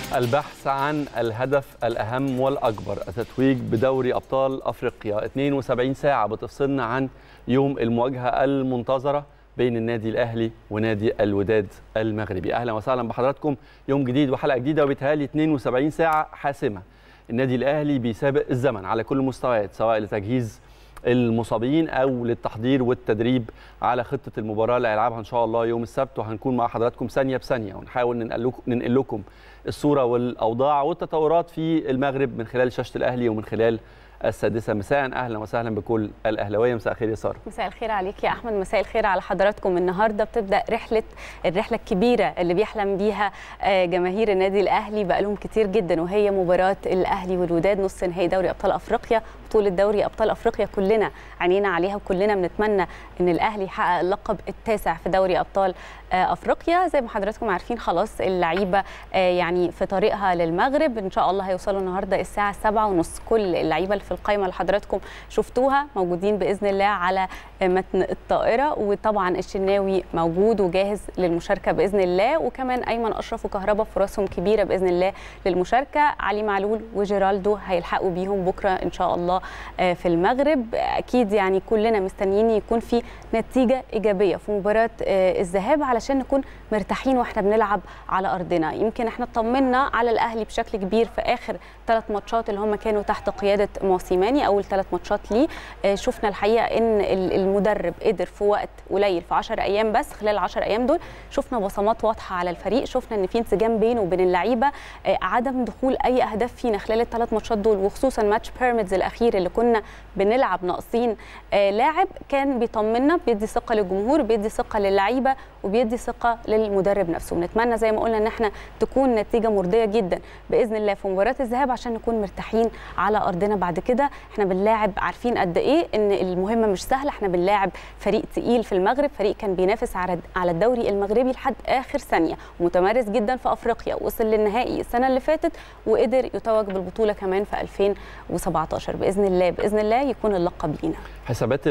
البحث عن الهدف الأهم والأكبر التتويج بدوري أبطال أفريقيا 72 ساعة بتفصلنا عن يوم المواجهة المنتظرة بين النادي الأهلي ونادي الوداد المغربي أهلا وسهلا بحضراتكم يوم جديد وحلقة جديدة وبيتهيألي 72 ساعة حاسمة النادي الأهلي بيسابق الزمن على كل المستويات سواء لتجهيز المصابين او للتحضير والتدريب على خطه المباراه اللي هيلعبها ان شاء الله يوم السبت وهنكون مع حضراتكم ثانيه بثانيه ونحاول ننقل لكم الصوره والاوضاع والتطورات في المغرب من خلال شاشه الاهلي ومن خلال السادسة مساء أهلا وسهلا بكل الأهلاوية مساء الخير يا سارة مساء الخير عليك يا أحمد مساء الخير على حضراتكم النهاردة بتبدأ رحلة الرحلة الكبيرة اللي بيحلم بيها جماهير النادي الأهلي بقالهم كتير جدا وهي مباراة الأهلي والوداد نص نهائي دوري أبطال أفريقيا بطولة دوري أبطال أفريقيا كلنا عينينا عليها وكلنا بنتمنى إن الأهلي يحقق اللقب التاسع في دوري أبطال افريقيا زي ما حضراتكم عارفين خلاص اللعيبه يعني في طريقها للمغرب ان شاء الله هيوصلوا النهارده الساعه 7:30 كل اللعيبه اللي في القائمه اللي حضراتكم شفتوها موجودين باذن الله على متن الطائره وطبعا الشناوي موجود وجاهز للمشاركه باذن الله وكمان ايمن اشرف وكهربا فرصهم كبيره باذن الله للمشاركه علي معلول وجيرالدو هيلحقوا بيهم بكره ان شاء الله في المغرب اكيد يعني كلنا مستنيين يكون في نتيجه ايجابيه في مباراه الذهاب على علشان نكون مرتاحين واحنا بنلعب على ارضنا يمكن احنا اطمنا على الاهلي بشكل كبير في اخر ثلاث ماتشات اللي هم كانوا تحت قياده موسيماني اول ثلاث ماتشات ليه شفنا الحقيقه ان المدرب قدر في وقت قليل في 10 ايام بس خلال 10 ايام دول شفنا بصمات واضحه على الفريق شفنا ان في انسجام بينه وبين اللعيبه عدم دخول اي اهداف فينا خلال الثلاث ماتشات دول وخصوصا ماتش بيراميدز الاخير اللي كنا بنلعب ناقصين لاعب كان بيطمنا بيدي ثقه للجمهور بيدي ثقه للعيبه وبيدي ثقه للمدرب نفسه ونتمنى زي ما قلنا ان احنا تكون نتيجه مرضيه جدا باذن الله في مباراه الذهاب عشان نكون مرتاحين على ارضنا بعد كده احنا بنلاعب عارفين قد ايه ان المهمه مش سهله احنا بنلاعب فريق تقيل في المغرب فريق كان بينافس على الدوري المغربي لحد اخر ثانيه ومتمرس جدا في افريقيا وصل للنهائي السنه اللي فاتت وقدر يتوج بالبطوله كمان في 2017 باذن الله باذن الله يكون اللقب لينا حسابات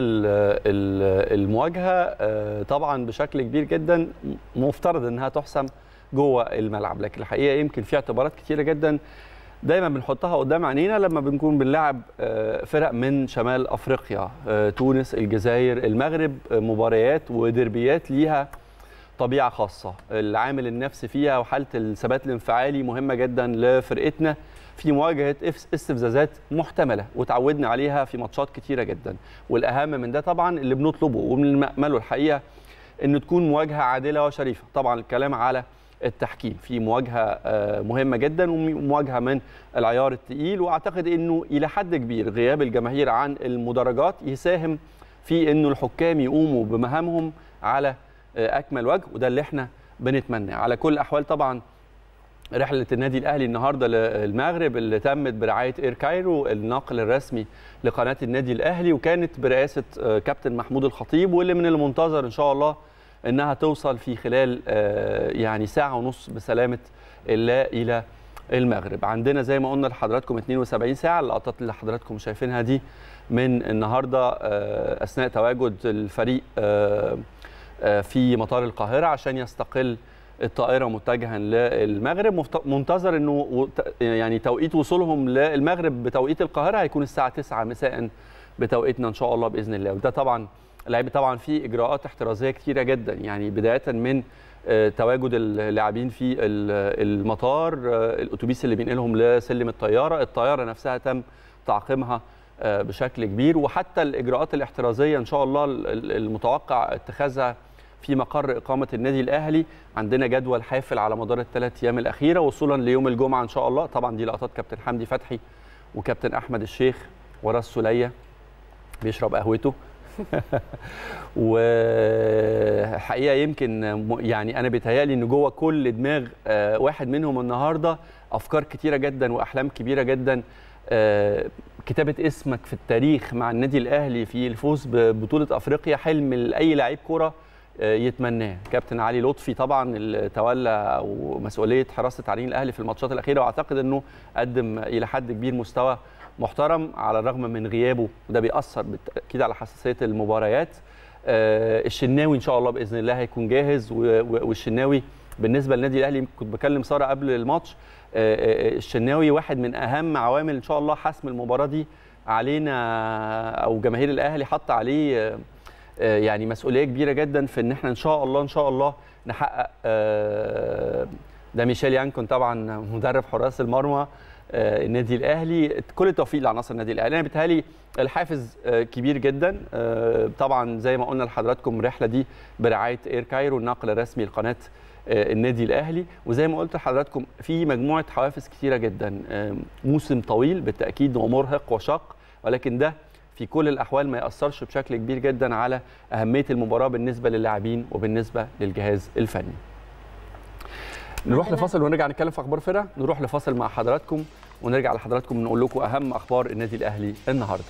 المواجهه طبعا بشكل كبير جدا مفترض انها تحسم جوه الملعب لكن الحقيقه يمكن في اعتبارات كتيره جدا دايما بنحطها قدام عينينا لما بنكون بنلعب فرق من شمال افريقيا تونس الجزائر المغرب مباريات ودربيات ليها طبيعه خاصه العامل النفسي فيها وحاله الثبات الانفعالي مهمه جدا لفرقتنا في مواجهه استفزازات محتمله وتعودنا عليها في ماتشات كتيره جدا والاهم من ده طبعا اللي بنطلبه ومن نامله الحقيقه ان تكون مواجهه عادله وشريفه طبعا الكلام على التحكيم في مواجهه مهمه جدا ومواجهه من العيار الثقيل واعتقد انه الى حد كبير غياب الجماهير عن المدرجات يساهم في انه الحكام يقوموا بمهامهم على اكمل وجه وده اللي احنا بنتمناه على كل الاحوال طبعا رحله النادي الاهلي النهارده للمغرب اللي تمت برعايه اير كايرو الناقل الرسمي لقناه النادي الاهلي وكانت برئاسه كابتن محمود الخطيب واللي من المنتظر ان شاء الله انها توصل في خلال يعني ساعه ونص بسلامه الله الى المغرب عندنا زي ما قلنا لحضراتكم 72 ساعه اللقطات اللي حضراتكم شايفينها دي من النهارده اثناء تواجد الفريق في مطار القاهره عشان يستقل الطائره متجها للمغرب منتظر انه يعني توقيت وصولهم للمغرب بتوقيت القاهره هيكون الساعه 9 مساء بتوقيتنا ان شاء الله باذن الله وده طبعا اللعيبه طبعا في اجراءات احترازيه كثيره جدا يعني بدايه من تواجد اللاعبين في المطار الاتوبيس اللي بينقلهم لسلم الطياره الطياره نفسها تم تعقيمها بشكل كبير وحتى الاجراءات الاحترازيه ان شاء الله المتوقع اتخاذها في مقر إقامة النادي الأهلي عندنا جدول حافل على مدار الثلاث أيام الأخيرة وصولا ليوم الجمعة إن شاء الله طبعا دي لقطات كابتن حمدي فتحي وكابتن أحمد الشيخ ورا السولية بيشرب قهوته وحقيقة يمكن يعني أنا بيتهيألي إن جوه كل دماغ واحد منهم النهاردة أفكار كتيرة جدا وأحلام كبيرة جدا كتابة اسمك في التاريخ مع النادي الأهلي في الفوز ببطولة أفريقيا حلم لأي لعيب كرة يتمناه كابتن علي لطفي طبعا اللي تولى مسؤوليه حراسه تعليم الاهلي في الماتشات الاخيره واعتقد انه قدم الى حد كبير مستوى محترم على الرغم من غيابه وده بيأثر بالتاكيد على حساسيه المباريات الشناوي ان شاء الله باذن الله هيكون جاهز والشناوي بالنسبه للنادي الاهلي كنت بكلم ساره قبل الماتش الشناوي واحد من اهم عوامل ان شاء الله حسم المباراه دي علينا او جماهير الاهلي حط عليه يعني مسؤوليه كبيره جدا في ان احنا ان شاء الله ان شاء الله نحقق ده ميشيل يانكون طبعا مدرب حراس المرمى النادي الاهلي كل التوفيق لعناصر النادي الاهلي انا بيتهيألي الحافز كبير جدا طبعا زي ما قلنا لحضراتكم الرحله دي برعايه اير كايرو الناقل الرسمي لقناه النادي الاهلي وزي ما قلت لحضراتكم في مجموعه حوافز كثيره جدا موسم طويل بالتاكيد ومرهق وشاق ولكن ده في كل الاحوال ما ياثرش بشكل كبير جدا على اهميه المباراه بالنسبه للاعبين وبالنسبه للجهاز الفني نروح لفاصل ونرجع نتكلم في اخبار فرقه نروح لفاصل مع حضراتكم ونرجع لحضراتكم نقول لكم اهم اخبار النادي الاهلي النهارده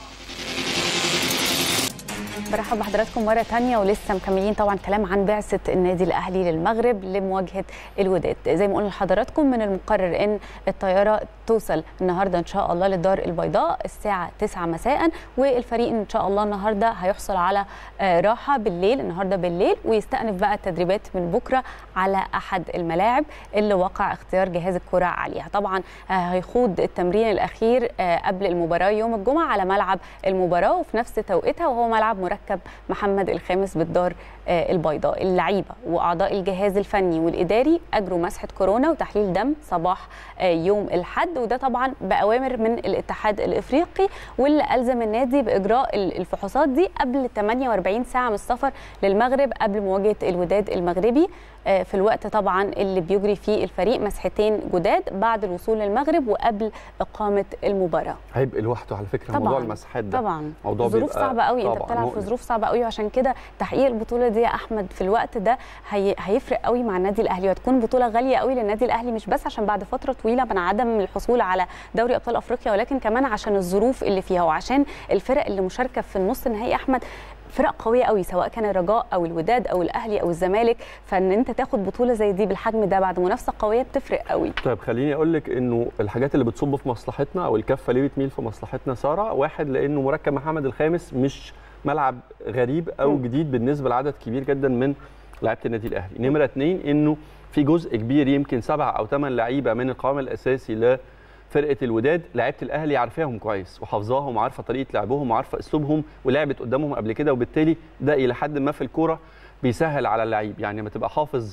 برحب بحضراتكم مره ثانيه ولسه مكملين طبعا كلام عن بعثه النادي الاهلي للمغرب لمواجهه الوداد زي ما قلنا لحضراتكم من المقرر ان الطياره توصل النهارده ان شاء الله للدار البيضاء الساعه 9 مساء والفريق ان شاء الله النهارده هيحصل على راحه بالليل النهارده بالليل ويستأنف بقى التدريبات من بكره على احد الملاعب اللي وقع اختيار جهاز الكره عليها طبعا هيخوض التمرين الاخير قبل المباراه يوم الجمعه على ملعب المباراه وفي نفس توقيتها وهو ملعب مركب محمد الخامس بالدار البيضاء اللعيبه واعضاء الجهاز الفني والاداري اجروا مسحه كورونا وتحليل دم صباح يوم الاحد وده طبعا باوامر من الاتحاد الافريقي واللي الزم النادي باجراء الفحوصات دي قبل 48 ساعه من السفر للمغرب قبل مواجهه الوداد المغربي في الوقت طبعا اللي بيجري فيه الفريق مسحتين جداد بعد الوصول للمغرب وقبل اقامه المباراه عبء لوحده على فكره طبعا موضوع المساحات ده طبعا موضوع ظروف صعبه قوي انت بتلعب في ظروف صعبه قوي وعشان كده تحقيق البطوله دي يا احمد في الوقت ده هي... هيفرق قوي مع النادي الاهلي وهتكون بطوله غاليه قوي للنادي الاهلي مش بس عشان بعد فتره طويله من عدم الحصول على دوري ابطال افريقيا ولكن كمان عشان الظروف اللي فيها وعشان الفرق اللي مشاركه في النص النهائي احمد فرق قويه قوي سواء كان الرجاء او الوداد او الاهلي او الزمالك فان انت تاخد بطوله زي دي بالحجم ده بعد منافسه قويه بتفرق قوي طيب خليني اقول لك انه الحاجات اللي بتصب في مصلحتنا او الكفه ليه بتميل في مصلحتنا ساره واحد لانه مركب محمد الخامس مش ملعب غريب او م. جديد بالنسبه لعدد كبير جدا من لعيبه النادي الاهلي نمره اثنين انه في جزء كبير يمكن سبع او ثمان لعيبه من القوام الاساسي ل فرقه الوداد لعيبه الاهلي عارفاهم كويس وحافظاهم وعارفه طريقه لعبهم وعارفه اسلوبهم ولعبت قدامهم قبل كده وبالتالي ده الى حد ما في الكوره بيسهل على اللعيب يعني لما تبقى حافظ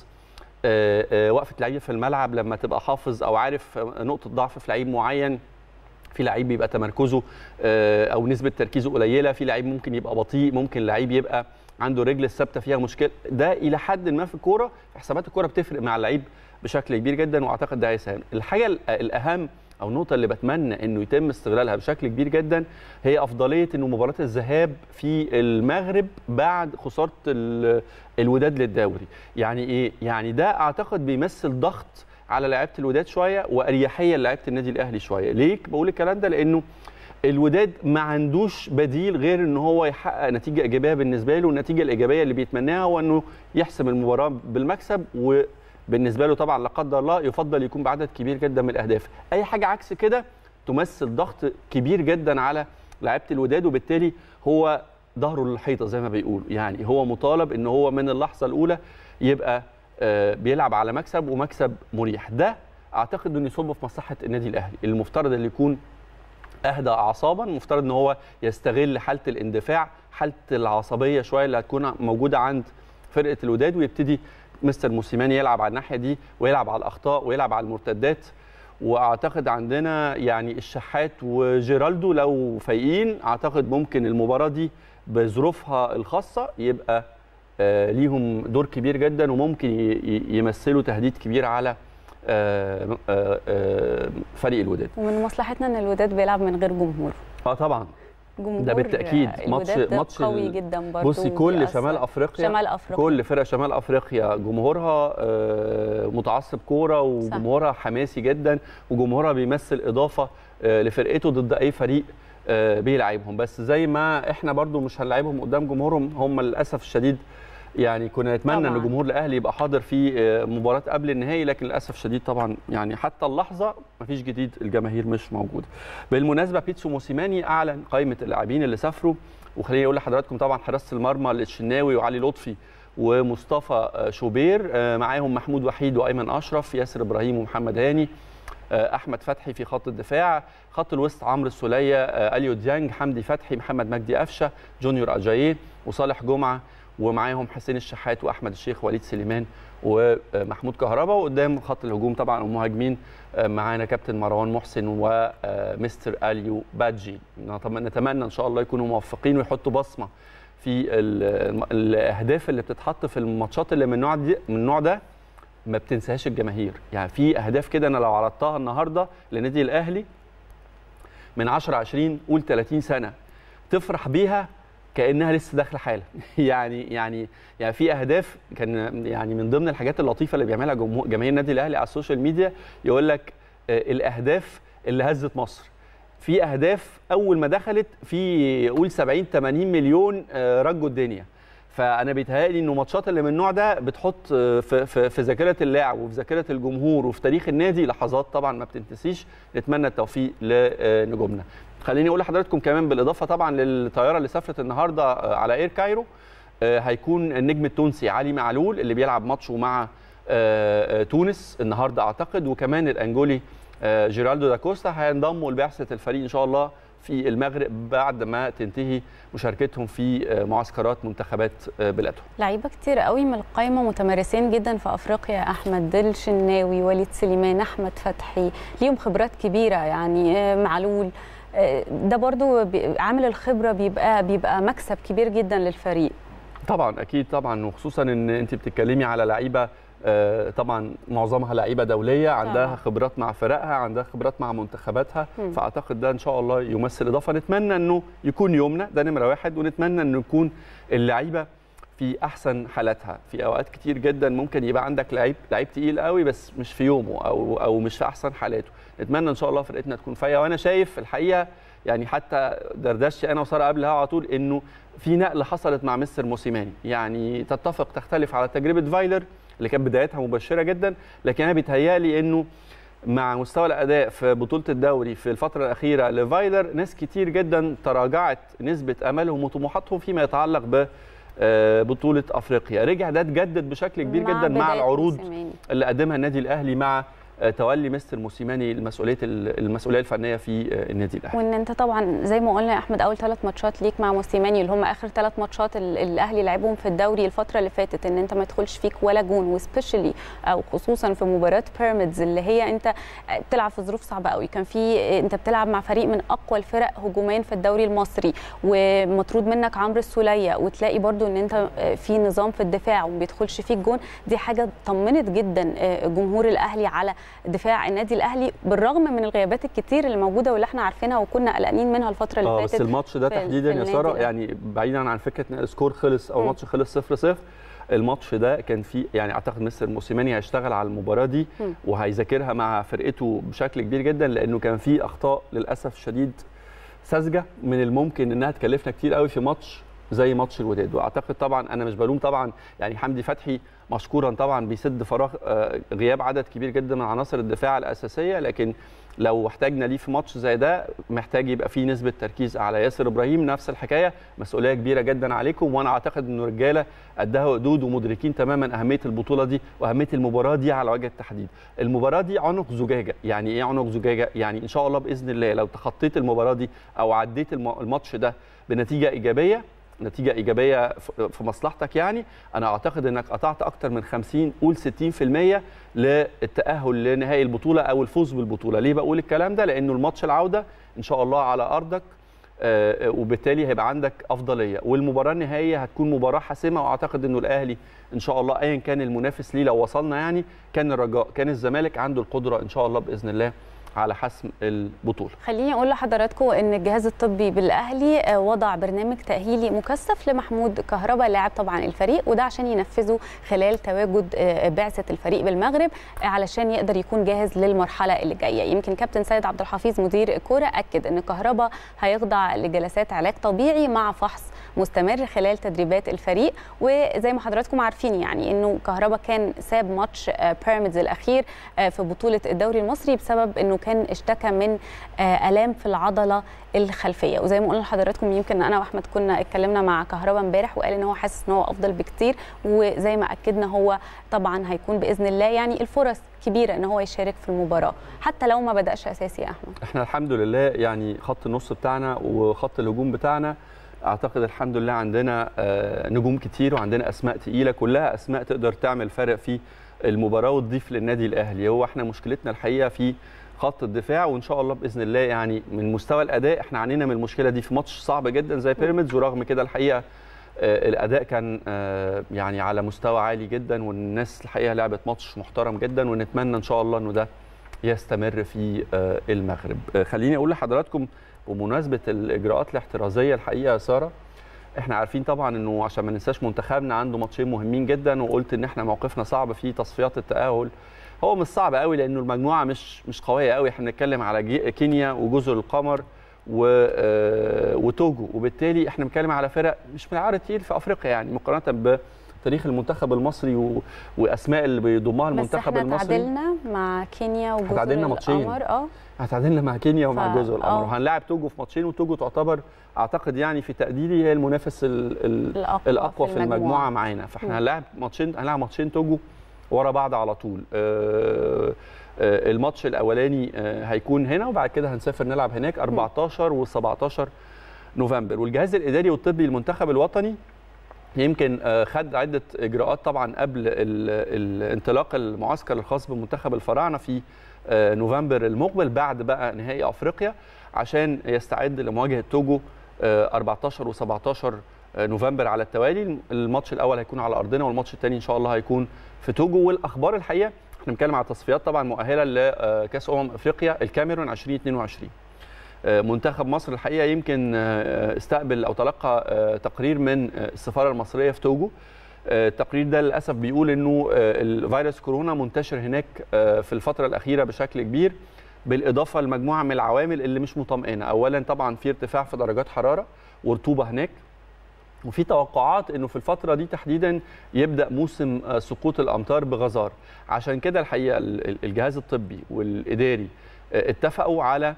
وقفه لعيب في الملعب لما تبقى حافظ او عارف نقطه ضعف في لعيب معين في لعيب بيبقى تمركزه او نسبه تركيزه قليله في لعيب ممكن يبقى بطيء ممكن لعيب يبقى عنده رجل الثابته فيها مشكله ده الى حد ما في الكوره في حسابات الكوره بتفرق مع اللعيب بشكل كبير جدا واعتقد ده هيساهم الحاجه الاهم او النقطه اللي بتمنى انه يتم استغلالها بشكل كبير جدا هي افضليه انه مباراه الذهاب في المغرب بعد خساره الوداد للدوري يعني ايه يعني ده اعتقد بيمثل ضغط على لعيبه الوداد شويه واريحيه لعيبه النادي الاهلي شويه ليه بقول الكلام ده لانه الوداد ما عندوش بديل غير ان هو يحقق نتيجه ايجابيه بالنسبه له والنتيجه الايجابيه اللي بيتمناها هو انه يحسم المباراه بالمكسب و بالنسبه له طبعا لا قدر الله يفضل يكون بعدد كبير جدا من الاهداف اي حاجه عكس كده تمثل ضغط كبير جدا على لعيبه الوداد وبالتالي هو ظهره للحيطه زي ما بيقولوا يعني هو مطالب ان هو من اللحظه الاولى يبقى بيلعب على مكسب ومكسب مريح ده اعتقد انه يصب في مصلحه النادي الاهلي المفترض اللي يكون اهدى اعصابا المفترض ان هو يستغل حاله الاندفاع حاله العصبيه شويه اللي هتكون موجوده عند فرقه الوداد ويبتدي مستر موسيماني يلعب على الناحيه دي ويلعب على الاخطاء ويلعب على المرتدات واعتقد عندنا يعني الشحات وجيرالدو لو فايقين اعتقد ممكن المباراه دي بظروفها الخاصه يبقى آه ليهم دور كبير جدا وممكن يمثلوا تهديد كبير على آه آه فريق الوداد ومن مصلحتنا ان الوداد بيلعب من غير جمهور اه طبعا جمهور ده بالتاكيد ماتش ماتش قوي جدا برضه بصي كل شمال افريقيا شمال افريقيا كل فرق شمال افريقيا جمهورها متعصب كوره وجمهورها حماسي جدا وجمهورها بيمثل اضافه لفرقته ضد اي فريق بيلعبهم بس زي ما احنا برضو مش هنلعبهم قدام جمهورهم هم للاسف الشديد يعني كنا نتمنى ان جمهور الاهلي يبقى حاضر في مباراه قبل النهائي لكن للاسف الشديد طبعا يعني حتى اللحظه مفيش جديد الجماهير مش موجوده بالمناسبه بيتسو موسيماني اعلن قائمه اللاعبين اللي سافروا وخليني اقول لحضراتكم طبعا حراسه المرمى الشناوي وعلي لطفي ومصطفى شوبير معاهم محمود وحيد وايمن اشرف ياسر ابراهيم ومحمد هاني احمد فتحي في خط الدفاع خط الوسط عمرو السوليه اليو ديانج حمدي فتحي محمد مجدي قفشه جونيور اجاييه وصالح جمعه ومعاهم حسين الشحات واحمد الشيخ وليد سليمان ومحمود كهربا وقدام خط الهجوم طبعا المهاجمين معانا كابتن مروان محسن ومستر اليو بادجي نتمنى ان شاء الله يكونوا موفقين ويحطوا بصمه في الاهداف اللي بتتحط في الماتشات اللي من النوع دي من النوع ده ما بتنساهاش الجماهير يعني في اهداف كده انا لو عرضتها النهارده للنادي الاهلي من 10 20 قول 30 سنه تفرح بيها كانها لسه داخله حالا يعني يعني يعني في اهداف كان يعني من ضمن الحاجات اللطيفه اللي بيعملها جماهير النادي الاهلي على السوشيال ميديا يقول لك الاهداف اللي هزت مصر في اهداف اول ما دخلت في قول 70 80 مليون رجوا الدنيا فانا بيتهيألي انه ماتشات اللي من النوع ده بتحط في في, في ذاكره اللاعب وفي ذاكره الجمهور وفي تاريخ النادي لحظات طبعا ما بتنتسيش نتمنى التوفيق لنجومنا خليني اقول لحضراتكم كمان بالاضافه طبعا للطياره اللي سافرت النهارده على اير كايرو هيكون النجم التونسي علي معلول اللي بيلعب ماتشه مع تونس النهارده اعتقد وكمان الانجولي جيرالدو داكوستا هينضموا لبعثه الفريق ان شاء الله في المغرب بعد ما تنتهي مشاركتهم في معسكرات منتخبات بلادهم. لعيبه كتير قوي من القايمه متمارسين جدا في افريقيا احمد دل شناوي وليد سليمان احمد فتحي ليهم خبرات كبيره يعني معلول ده برضو عامل الخبره بيبقى بيبقى مكسب كبير جدا للفريق. طبعا اكيد طبعا وخصوصا ان انت بتتكلمي على لعيبه طبعا معظمها لعيبه دوليه عندها آه. خبرات مع فرقها عندها خبرات مع منتخباتها م. فاعتقد ده ان شاء الله يمثل اضافه نتمنى انه يكون يومنا ده نمره واحد ونتمنى انه يكون اللعيبه في احسن حالاتها في اوقات كتير جدا ممكن يبقى عندك لعيب لعيب تقيل قوي بس مش في يومه او او مش في احسن حالاته نتمنى ان شاء الله فرقتنا تكون فايقه وانا شايف الحقيقه يعني حتى دردشت انا وساره قبلها على طول انه في نقله حصلت مع مستر موسيماني يعني تتفق تختلف على تجربه فايلر اللي كانت بدايتها مبشره جدا لكن انا بيتهيألي انه مع مستوى الاداء في بطوله الدوري في الفتره الاخيره لفايلر ناس كتير جدا تراجعت نسبه املهم وطموحاتهم فيما يتعلق ب بطوله افريقيا رجع ده اتجدد بشكل كبير مع جدا مع بداية العروض موسيماني. اللي قدمها النادي الاهلي مع تولي مستر موسيماني المسؤوليه المسؤوليه الفنيه في النادي الاهلي وان انت طبعا زي ما قلنا يا احمد اول ثلاث ماتشات ليك مع موسيماني اللي هم اخر ثلاث ماتشات ال- الاهلي لعبهم في الدوري الفتره اللي فاتت ان انت ما يدخلش فيك ولا جون وسبيشالي او خصوصا في مباراه بيراميدز اللي هي انت بتلعب في ظروف صعبه قوي كان في انت بتلعب مع فريق من اقوى الفرق هجوميا في الدوري المصري ومطرود منك عمرو السوليه وتلاقي برضو ان انت في نظام في الدفاع وما بيدخلش فيك جون دي حاجه طمنت جدا جمهور الاهلي على دفاع النادي الاهلي بالرغم من الغيابات الكتير اللي موجوده واللي احنا عارفينها وكنا قلقانين منها الفتره اللي اه فاتت بس الماتش ده في- تحديدا في يا النادي ساره الأهلي. يعني بعيدا عن فكره ان السكور خلص او مم. الماتش خلص 0 0 الماتش ده كان فيه يعني اعتقد مستر موسيماني هيشتغل على المباراه دي مم. وهيذاكرها مع فرقته بشكل كبير جدا لانه كان فيه اخطاء للاسف الشديد ساذجه من الممكن انها تكلفنا كتير قوي في ماتش زي ماتش الوداد واعتقد طبعا انا مش بلوم طبعا يعني حمدي فتحي مشكورا طبعا بيسد فراغ آه، غياب عدد كبير جدا من عناصر الدفاع الاساسيه لكن لو احتاجنا ليه في ماتش زي ده محتاج يبقى فيه نسبه تركيز على ياسر ابراهيم نفس الحكايه مسؤوليه كبيره جدا عليكم وانا اعتقد انه رجاله قدها وقدود ومدركين تماما اهميه البطوله دي واهميه المباراه دي على وجه التحديد المباراه دي عنق زجاجه يعني ايه عنق زجاجه يعني ان شاء الله باذن الله لو تخطيت المباراه دي او عديت الم- الماتش ده بنتيجه ايجابيه نتيجه ايجابيه في- في مصلحتك يعني انا اعتقد انك قطعت اكتر من 50 قول 60% للتاهل لنهائي البطوله او الفوز بالبطوله ليه بقول الكلام ده لانه الماتش العوده ان شاء الله على ارضك آه، وبالتالي هيبقى عندك افضليه والمباراه النهائيه هتكون مباراه حاسمه واعتقد انه الاهلي ان شاء الله ايا كان المنافس ليه لو وصلنا يعني كان الرجاء كان الزمالك عنده القدره ان شاء الله باذن الله على حسم البطوله خليني اقول لحضراتكم ان الجهاز الطبي بالاهلي آه، وضع برنامج تاهيلي مكثف لمحمود كهربا لاعب طبعا الفريق وده عشان ينفذه خلال تواجد آه، بعثه الفريق بالمغرب آه، علشان يقدر يكون جاهز للمرحله اللي جايه يمكن كابتن سيد عبد الحفيظ مدير الكوره اكد ان كهربا هيخضع لجلسات علاج طبيعي مع فحص مستمر خلال تدريبات الفريق وزي ما حضراتكم عارفين يعني انه كهربا كان ساب ماتش بيراميدز الاخير في بطوله الدوري المصري بسبب انه كان اشتكى من الام في العضله الخلفيه وزي ما قلنا لحضراتكم يمكن انا واحمد كنا اتكلمنا مع كهربا امبارح وقال ان هو حاسس ان هو افضل بكتير وزي ما اكدنا هو طبعا هيكون باذن الله يعني الفرص كبيره ان هو يشارك في المباراه حتى لو ما بداش اساسي يا احمد احنا الحمد لله يعني خط النص بتاعنا وخط الهجوم بتاعنا اعتقد الحمد لله عندنا نجوم كتير وعندنا اسماء تقيله كلها اسماء تقدر تعمل فرق في المباراه وتضيف للنادي الاهلي هو احنا مشكلتنا الحقيقه في خط الدفاع وان شاء الله باذن الله يعني من مستوى الاداء احنا عانينا من المشكله دي في ماتش صعب جدا زي بيراميدز ورغم كده الحقيقه الاداء كان يعني على مستوى عالي جدا والناس الحقيقه لعبت ماتش محترم جدا ونتمنى ان شاء الله انه ده يستمر في المغرب خليني اقول لحضراتكم بمناسبه الاجراءات الاحترازيه الحقيقه يا ساره احنا عارفين طبعا انه عشان ما ننساش منتخبنا عنده ماتشين مهمين جدا وقلت ان احنا موقفنا صعب في تصفيات التاهل هو مش صعب قوي لانه المجموعه مش مش قويه قوي احنا بنتكلم على كينيا وجزر القمر و وتوجو وبالتالي احنا بنتكلم على فرق مش من العار تقيل في افريقيا يعني مقارنه بتاريخ المنتخب المصري و... واسماء اللي بيضمها المنتخب بس احنا المصري تعادلنا مع كينيا وجزر تعادلنا ماتشين. القمر اه هتعادلنا مع كينيا ومع ف- جزر القمر آه. وهنلاعب توجو في ماتشين وتوجو تعتبر اعتقد يعني في تقديري هي المنافس ال... ال... الأقوى الاقوى في في المجموعه المجموعة. معانا مم. فاحنا هنلاعب ماتشين هنلاعب ماتشين توجو ورا بعض على طول آه، آه، الماتش الاولاني آه، هيكون هنا وبعد كده هنسافر نلعب هناك 14 و17 نوفمبر والجهاز الاداري والطبي للمنتخب الوطني يمكن آه، خد عده اجراءات طبعا قبل ال- الانطلاق المعسكر الخاص بمنتخب الفراعنه في آه، نوفمبر المقبل بعد بقى نهائي افريقيا عشان يستعد لمواجهه توجو آه، 14 و17 نوفمبر على التوالي الماتش الاول هيكون على ارضنا والماتش الثاني ان شاء الله هيكون في توجو والاخبار الحقيقه احنا بنتكلم على تصفيات طبعا مؤهله لكاس امم افريقيا الكاميرون 2022 آه، منتخب مصر الحقيقه يمكن آه، استقبل او تلقى آه، تقرير من آه، السفاره المصريه في توجو آه، التقرير ده للاسف بيقول انه آه، الفيروس كورونا منتشر هناك آه، في الفتره الاخيره بشكل كبير بالاضافه لمجموعه من العوامل اللي مش مطمئنه اولا طبعا في ارتفاع في درجات حراره ورطوبه هناك وفي توقعات انه في الفتره دي تحديدا يبدا موسم آه، سقوط الامطار بغزاره عشان كده الحقيقه ال- ال- الجهاز الطبي والاداري آه، اتفقوا على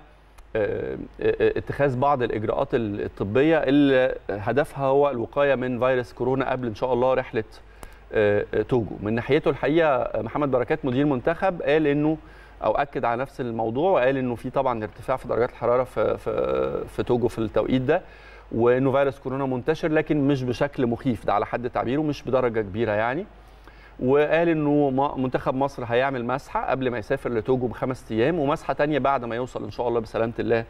آه، آه، اتخاذ بعض الاجراءات ال- الطبيه اللي هدفها هو الوقايه من فيروس كورونا قبل ان شاء الله رحله آه، آه، توجو من ناحيته الحقيقه آه، محمد بركات مدير المنتخب قال انه او اكد على نفس الموضوع وقال انه في طبعا ارتفاع في درجات الحراره في في في توجو في التوقيت ده وانه فيروس كورونا منتشر لكن مش بشكل مخيف ده على حد تعبيره مش بدرجه كبيره يعني وقال انه م- منتخب مصر هيعمل مسحه قبل ما يسافر لتوجو بخمس ايام ومسحه تانية بعد ما يوصل ان شاء الله بسلامه الله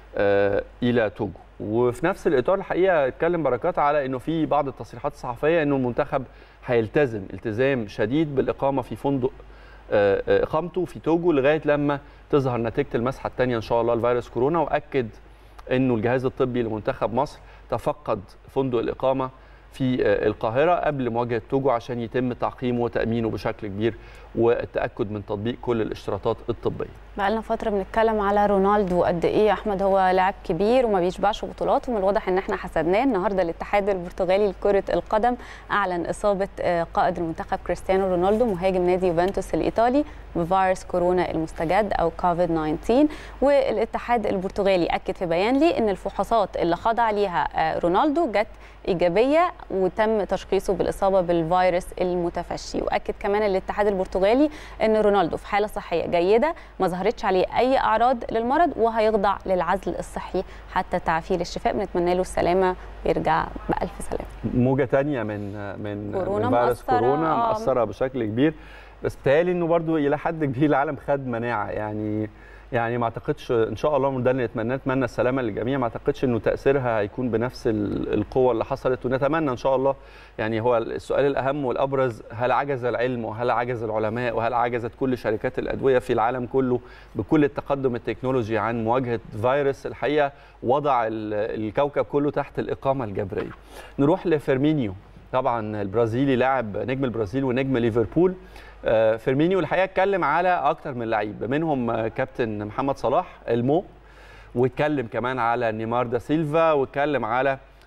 آه، الى توجو وفي نفس الاطار الحقيقه اتكلم بركات على انه في بعض التصريحات الصحفيه انه المنتخب هيلتزم التزام شديد بالاقامه في فندق آه، آه، اقامته في توجو لغايه لما تظهر نتيجه المسحه الثانيه ان شاء الله لفيروس كورونا واكد انه الجهاز الطبي لمنتخب مصر تفقد فندق الاقامه في آه، القاهره قبل مواجهه توجو عشان يتم تعقيمه وتامينه بشكل كبير والتاكد من تطبيق كل الاشتراطات الطبيه بقالنا فترة بنتكلم على رونالدو قد ايه يا احمد هو لاعب كبير وما بيشبعش بطولات ومن الواضح ان احنا حسدناه النهارده الاتحاد البرتغالي لكرة القدم اعلن اصابة آه، قائد المنتخب كريستيانو رونالدو مهاجم نادي يوفنتوس الايطالي بفيروس كورونا المستجد او كوفيد 19 والاتحاد البرتغالي اكد في بيان لي ان الفحوصات اللي خضع ليها آه، رونالدو جت ايجابيه وتم تشخيصه بالاصابه بالفيروس المتفشي واكد كمان الاتحاد البرتغالي ان رونالدو في حاله صحيه جيده ما ظهرتش عليه اي اعراض للمرض وهيخضع للعزل الصحي حتى تعافيه للشفاء بنتمنى له السلامه ويرجع بالف سلامه موجه تانية من من كورونا من فيروس مأثرة، كورونا آه. مأثرة بشكل كبير بس بتهيألي انه برضو الى حد كبير العالم خد مناعه يعني يعني ما اعتقدش ان شاء الله ده اللي نتمناه نتمنى السلامه للجميع ما اعتقدش انه تاثيرها هيكون بنفس ال- القوه اللي حصلت ونتمنى ان شاء الله يعني هو السؤال الاهم والابرز هل عجز العلم وهل عجز العلماء وهل عجزت كل شركات الادويه في العالم كله بكل التقدم التكنولوجي عن مواجهه فيروس الحقيقه وضع ال- الكوكب كله تحت الاقامه الجبريه نروح لفيرمينيو طبعا البرازيلي لاعب نجم البرازيل ونجم ليفربول آه، فيرمينيو الحقيقه اتكلم على اكتر من لعيب منهم آه، كابتن محمد صلاح المو واتكلم كمان على نيمار دا سيلفا واتكلم على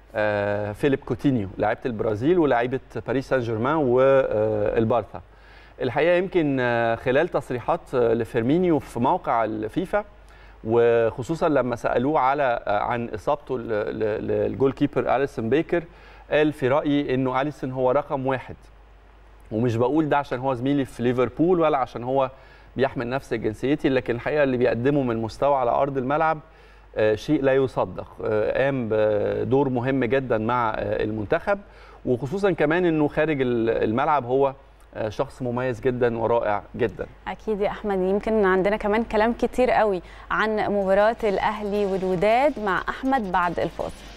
فيليب كوتينيو لاعيبه البرازيل ولاعيبه باريس سان جيرمان والبارثا الحقيقه يمكن خلال تصريحات لفيرمينيو في موقع الفيفا وخصوصا لما سالوه على عن اصابته للجول كيبر اليسون بيكر قال في رايي انه اليسون هو رقم واحد ومش بقول ده عشان هو زميلي في ليفربول ولا عشان هو بيحمل نفس جنسيتي لكن الحقيقه اللي بيقدمه من مستوى على ارض الملعب شيء لا يصدق قام بدور مهم جدا مع المنتخب وخصوصا كمان انه خارج الملعب هو شخص مميز جدا ورائع جدا اكيد يا احمد يمكن عندنا كمان كلام كتير قوي عن مباراه الاهلي والوداد مع احمد بعد الفاصل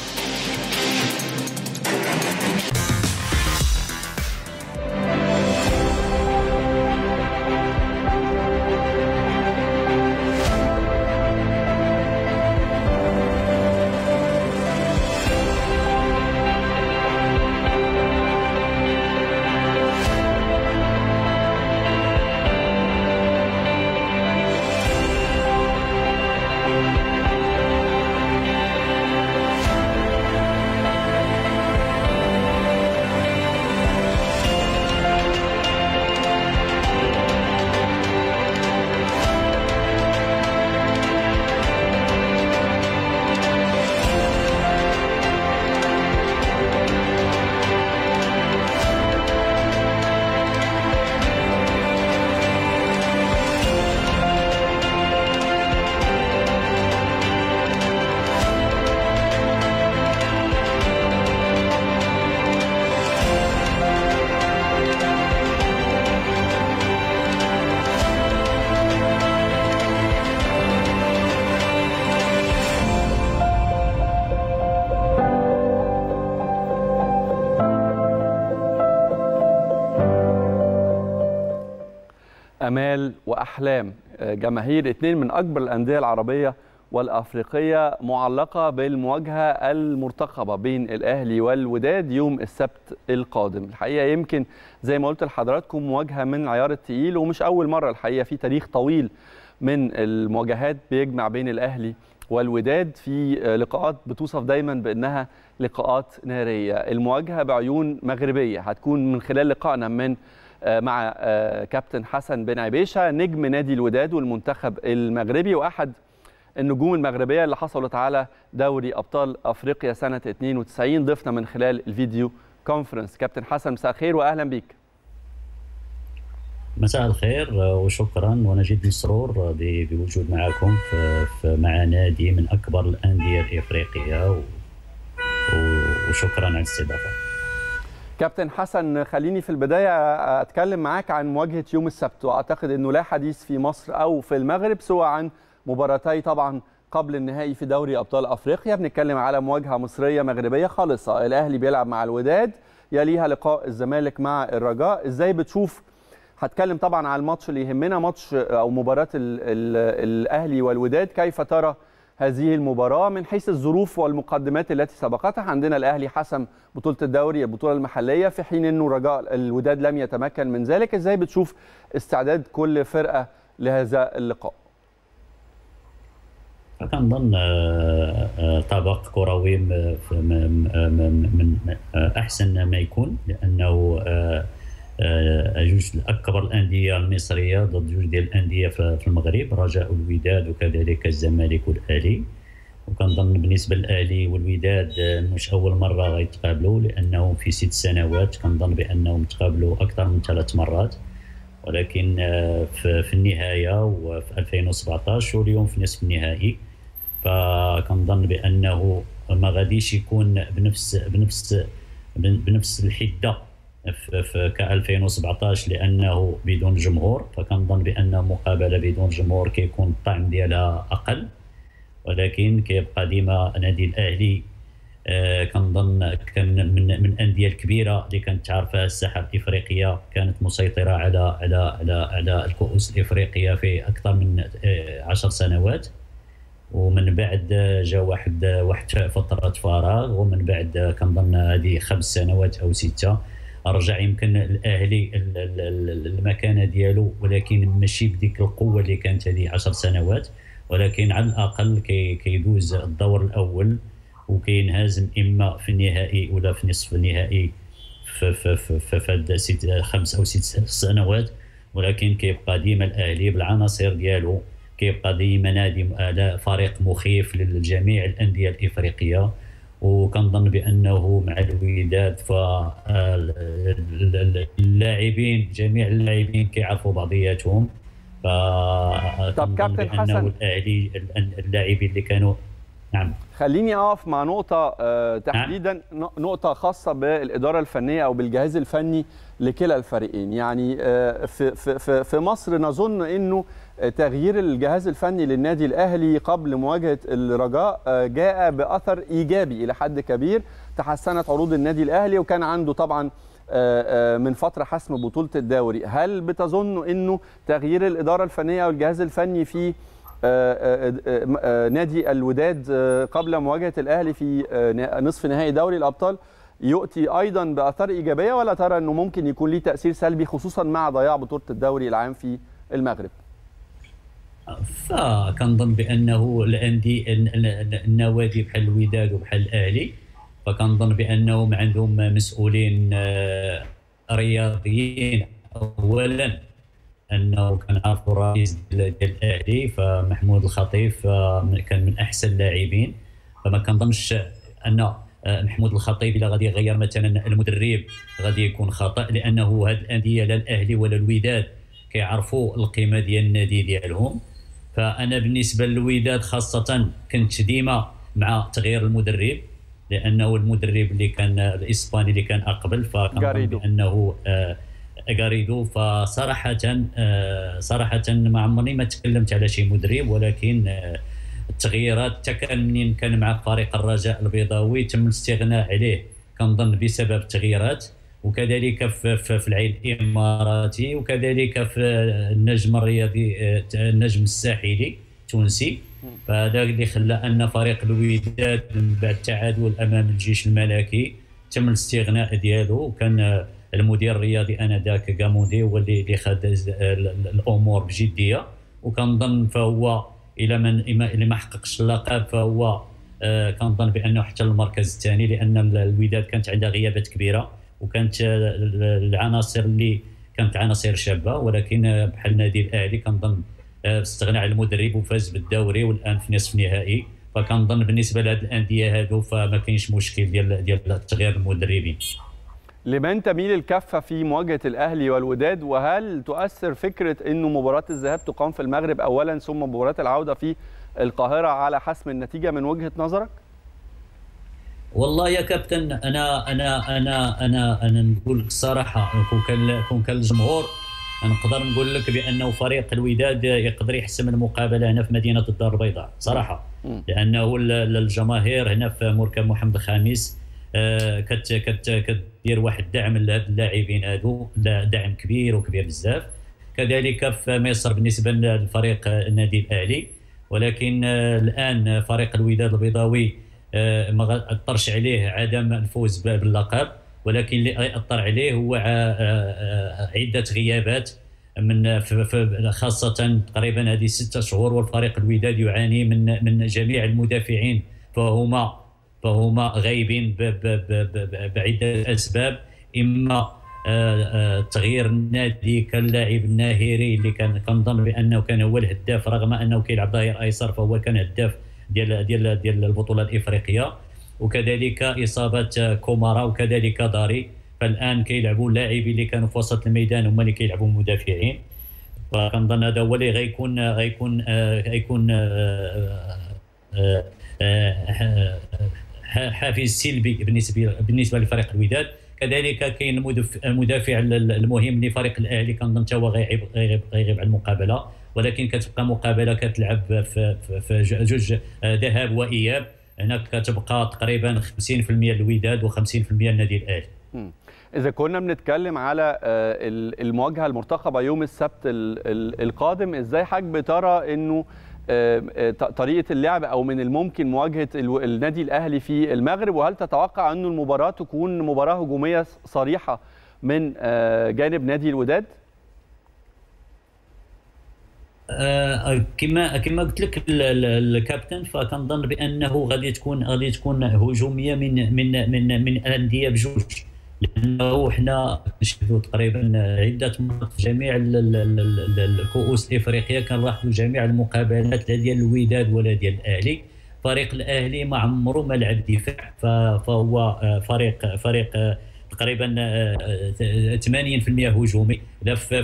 امال واحلام جماهير اثنين من اكبر الانديه العربيه والافريقيه معلقه بالمواجهه المرتقبه بين الاهلي والوداد يوم السبت القادم الحقيقه يمكن زي ما قلت لحضراتكم مواجهه من عيار التقيل ومش اول مره الحقيقه في تاريخ طويل من المواجهات بيجمع بين الاهلي والوداد في لقاءات بتوصف دايما بانها لقاءات ناريه المواجهه بعيون مغربيه هتكون من خلال لقائنا من مع كابتن حسن بن عبيشه نجم نادي الوداد والمنتخب المغربي واحد النجوم المغربيه اللي حصلت على دوري ابطال افريقيا سنه 92 ضفنا من خلال الفيديو كونفرنس كابتن حسن مساء الخير واهلا بيك مساء الخير وشكرا وانا جد مسرور بوجود معكم في مع نادي من اكبر الانديه الافريقيه وشكرا على الاستضافه كابتن حسن خليني في البدايه اتكلم معاك عن مواجهه يوم السبت واعتقد انه لا حديث في مصر او في المغرب سوى عن مباراتي طبعا قبل النهائي في دوري ابطال افريقيا بنتكلم على مواجهه مصريه مغربيه خالصه الاهلي بيلعب مع الوداد يليها لقاء الزمالك مع الرجاء ازاي بتشوف هتكلم طبعا على الماتش اللي يهمنا ماتش او مباراه ال ال الاهلي والوداد كيف ترى هذه المباراه من حيث الظروف والمقدمات التي سبقتها عندنا الاهلي حسم بطوله الدوري البطوله المحليه في حين انه رجاء الوداد لم يتمكن من ذلك ازاي بتشوف استعداد كل فرقه لهذا اللقاء كنظن طبق كروي من احسن ما يكون لانه جوج اكبر الانديه المصريه ضد جوج ديال الانديه في المغرب رجاء الوداد وكذلك الزمالك والاهلي وكنظن بالنسبه للاهلي والوداد مش اول مره غيتقابلوا لانهم في ست سنوات كنظن بانهم تقابلوا اكثر من ثلاث مرات ولكن في النهايه وفي 2017 واليوم في نصف النهائي فكنظن بانه ما غاديش يكون بنفس بنفس بنفس الحده في ك 2017 لانه بدون جمهور فكنظن بان مقابله بدون جمهور كيكون الطعم ديالها اقل ولكن كيبقى ديما نادي الاهلي آه كنظن كان من من الانديه الكبيره اللي كانت تعرفها الساحه الافريقيه كانت مسيطره على على على على الكؤوس الافريقيه في اكثر من آه عشر سنوات ومن بعد جا واحد واحد فتره فراغ ومن بعد كنظن هذه خمس سنوات او سته رجع يمكن الاهلي المكانه ديالو ولكن ماشي بديك القوه اللي كانت هذه 10 سنوات ولكن على الاقل كي كيدوز الدور الاول وكينهزم اما في النهائي ولا في نصف النهائي في في في في, في ست خمس او ست سنوات ولكن كيبقى ديما الاهلي بالعناصر ديالو كيبقى ديما نادي فريق مخيف لجميع الانديه الافريقيه وكنظن بانه مع الوداد فاللاعبين جميع اللاعبين كيعرفوا بعضياتهم ف طب كابتن حسن الاهلي اللاعبين اللي كانوا نعم خليني اقف مع نقطه آه تحديدا نعم. نقطه خاصه بالاداره الفنيه او بالجهاز الفني لكلا الفريقين يعني آه في في في مصر نظن انه تغيير الجهاز الفني للنادي الاهلي قبل مواجهه الرجاء جاء باثر ايجابي الى حد كبير تحسنت عروض النادي الاهلي وكان عنده طبعا من فتره حسم بطوله الدوري هل بتظن انه تغيير الاداره الفنيه او الجهاز الفني في نادي الوداد قبل مواجهه الاهلي في نصف نهائي دوري الابطال يؤتي ايضا باثار ايجابيه ولا ترى انه ممكن يكون ليه تاثير سلبي خصوصا مع ضياع بطوله الدوري العام في المغرب فكنظن بانه الانديه النوادي بحال الوداد وبحال الاهلي فكنظن بانهم عندهم مسؤولين رياضيين اولا انه كنعرفوا الرئيس ديال الاهلي فمحمود الخطيب كان من احسن اللاعبين فما كنظنش ان محمود الخطيب الا غادي يغير مثلا المدرب غادي يكون خطا لانه هاد الانديه لا الاهلي ولا الوداد كيعرفوا القيمه ديال النادي ديالهم فانا بالنسبه للوداد خاصه كنت ديما مع تغيير المدرب لانه المدرب اللي كان الاسباني اللي كان اقبل فكنظن بانه غاريدو فصراحه صراحه ما عمرني ما تكلمت على شي مدرب ولكن التغييرات حتى كان منين كان مع فريق الرجاء البيضاوي تم الاستغناء عليه كنظن بسبب التغييرات وكذلك في, في, في العين الاماراتي وكذلك في النجم الرياضي النجم الساحلي التونسي فهذا اللي خلى ان فريق الوداد من بعد التعادل امام الجيش الملكي تم الاستغناء ديالو وكان المدير الرياضي انذاك كاموندي هو اللي اللي خد الامور بجديه وكنظن فهو الى من الى ما حققش اللقب فهو كنظن بانه حتى المركز الثاني لان الوداد كانت عندها غيابات كبيره وكانت العناصر اللي كانت عناصر شابه ولكن بحال النادي الاهلي كنظن استغنى على المدرب وفاز بالدوري والان في نصف نهائي فكنظن بالنسبه لهذه الانديه هادو فما كاينش مشكل ديال ديال تغيير المدربين لمن تميل الكفه في مواجهه الاهلي والوداد وهل تؤثر فكره انه مباراه الذهاب تقام في المغرب اولا ثم مباراه العوده في القاهره على حسم النتيجه من وجهه نظرك؟ والله يا كابتن انا انا انا انا انا نقول لك الصراحه كون كان كون كان الجمهور نقدر نقول لك بانه فريق الوداد يقدر يحسم المقابله هنا في مدينه الدار البيضاء صراحه لانه الجماهير هنا في مركب محمد الخامس كت كت كدير واحد الدعم لهاد اللاعبين هادو دعم كبير وكبير بزاف كذلك في مصر بالنسبه للفريق النادي الاهلي ولكن الان فريق الوداد البيضاوي ما اثرش عليه عدم الفوز باللقب ولكن اللي اثر عليه هو عده غيابات من خاصه تقريبا هذه ستة شهور والفريق الوداد يعاني من من جميع المدافعين فهما فهما غايبين بعده اسباب اما تغيير النادي كاللاعب الناهيري اللي كان كنظن بانه كان هو الهداف رغم انه كيلعب ظهير ايسر فهو كان هداف ديال ديال ديال البطوله الافريقيه وكذلك اصابه كومارا وكذلك داري فالان كيلعبوا اللاعبين اللي كانوا في وسط الميدان هما اللي كيلعبوا مدافعين فكنظن هذا هو اللي غيكون غيكون غيكون حافز سلبي بالنسبه بالنسبه لفريق الوداد كذلك كاين المدافع المهم لفريق الاهلي كنظن حتى هو غيغيب غيغيب على المقابله ولكن كتبقى مقابله كتلعب في, في جوج ذهاب واياب هنا كتبقى تقريبا 50% الوداد و50% النادي الاهلي إذا كنا بنتكلم على المواجهة المرتقبة يوم السبت القادم إزاي حضرتك بترى إنه طريقة اللعب أو من الممكن مواجهة النادي الأهلي في المغرب وهل تتوقع أن المباراة تكون مباراة هجومية صريحة من جانب نادي الوداد؟ كما كما قلت لك الكابتن فكنظن بانه غادي تكون غادي تكون هجوميه من من من من انديه بجوج لانه حنا نشهدوا تقريبا عده مرات في جميع الكؤوس الافريقيه كنلاحظوا جميع المقابلات لا ديال الوداد ولا ديال الاهلي فريق الاهلي ما عمره ما لعب دفاع فهو فريق فريق تقريبا 80% هجومي لا في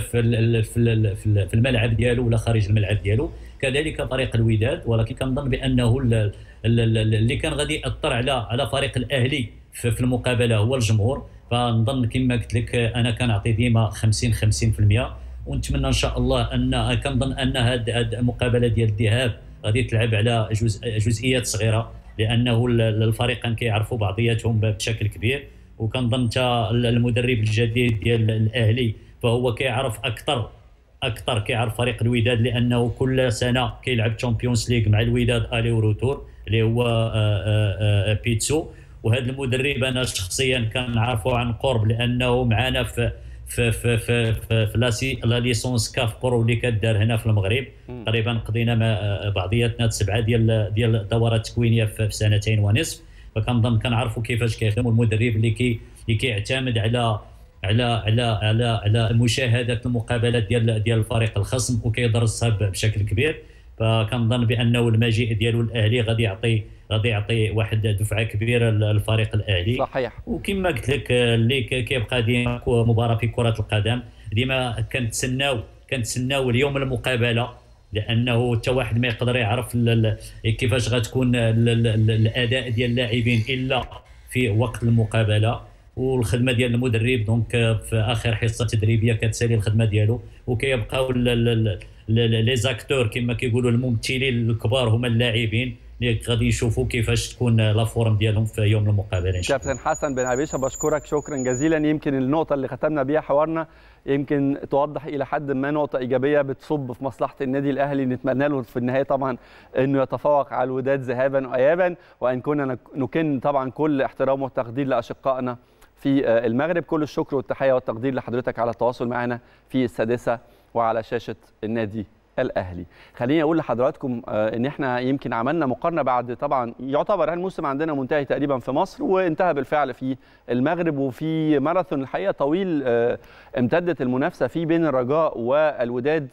في الملعب ديالو ولا خارج الملعب ديالو كذلك فريق الوداد ولكن كنظن بانه اللي كان غادي ياثر على على فريق الاهلي في المقابله هو الجمهور فنظن كما قلت لك انا كنعطي ديما 50 50% ونتمنى ان شاء الله ان كنظن ان هذه المقابله ديال الذهاب غادي تلعب على جزء جزئيات صغيره لانه الفريقين كيعرفوا بعضياتهم بشكل كبير وكنظن حتى المدرب الجديد ديال الاهلي فهو كيعرف اكثر اكثر كيعرف فريق الوداد لانه كل سنه كيلعب تشامبيونز ليغ مع الوداد الي وروتور اللي هو آه، آه، آه، بيتسو وهذا المدرب انا شخصيا كنعرفه عن قرب لانه معنا في في في في في, في لاسي لا ليسونس كاف برو اللي كدار هنا في المغرب تقريبا قضينا مع بعضياتنا سبعه ديال ديال الدورات التكوينيه في سنتين ونصف فكنظن كنعرفوا كيفاش كيخدم المدرب اللي كي اللي كيعتمد على على على على على مشاهده المقابلات ديال ديال الفريق الخصم وكيدرسها بشكل كبير فكنظن بانه المجيء ديالو الاهلي غادي يعطي غادي يعطي واحد دفعه كبيره للفريق الاهلي صحيح وكما قلت لك اللي كيبقى ديما مباراه في كره القدم ديما كنتسناو كنتسناو اليوم المقابله لانه حتى واحد ما يقدر يعرف كيفاش غتكون الاداء ديال اللاعبين الا في وقت المقابله والخدمه ديال المدرب دونك في اخر حصه تدريبيه كتسالي الخدمه ديالو وكيبقاو لي زاكتور كما كيقولوا الممثلين الكبار هما اللاعبين اللي غادي يشوفوا كيفاش تكون لا فورم ديالهم في يوم المقابله ان شاء الله كابتن حسن بن عبيشه بشكرك شكرا جزيلا يمكن النقطه اللي ختمنا بيها حوارنا يمكن توضح الى حد ما نقطه ايجابيه بتصب في مصلحه النادي الاهلي نتمنى له في النهايه طبعا انه يتفوق على الوداد ذهابا وايابا وان كنا نكن طبعا كل احترام وتقدير لاشقائنا في المغرب كل الشكر والتحيه والتقدير لحضرتك على التواصل معنا في السادسه وعلى شاشه النادي الاهلي خليني اقول لحضراتكم ان احنا يمكن عملنا مقارنه بعد طبعا يعتبر الموسم عندنا منتهي تقريبا في مصر وانتهى بالفعل في المغرب وفي ماراثون الحقيقه طويل امتدت المنافسه فيه بين الرجاء والوداد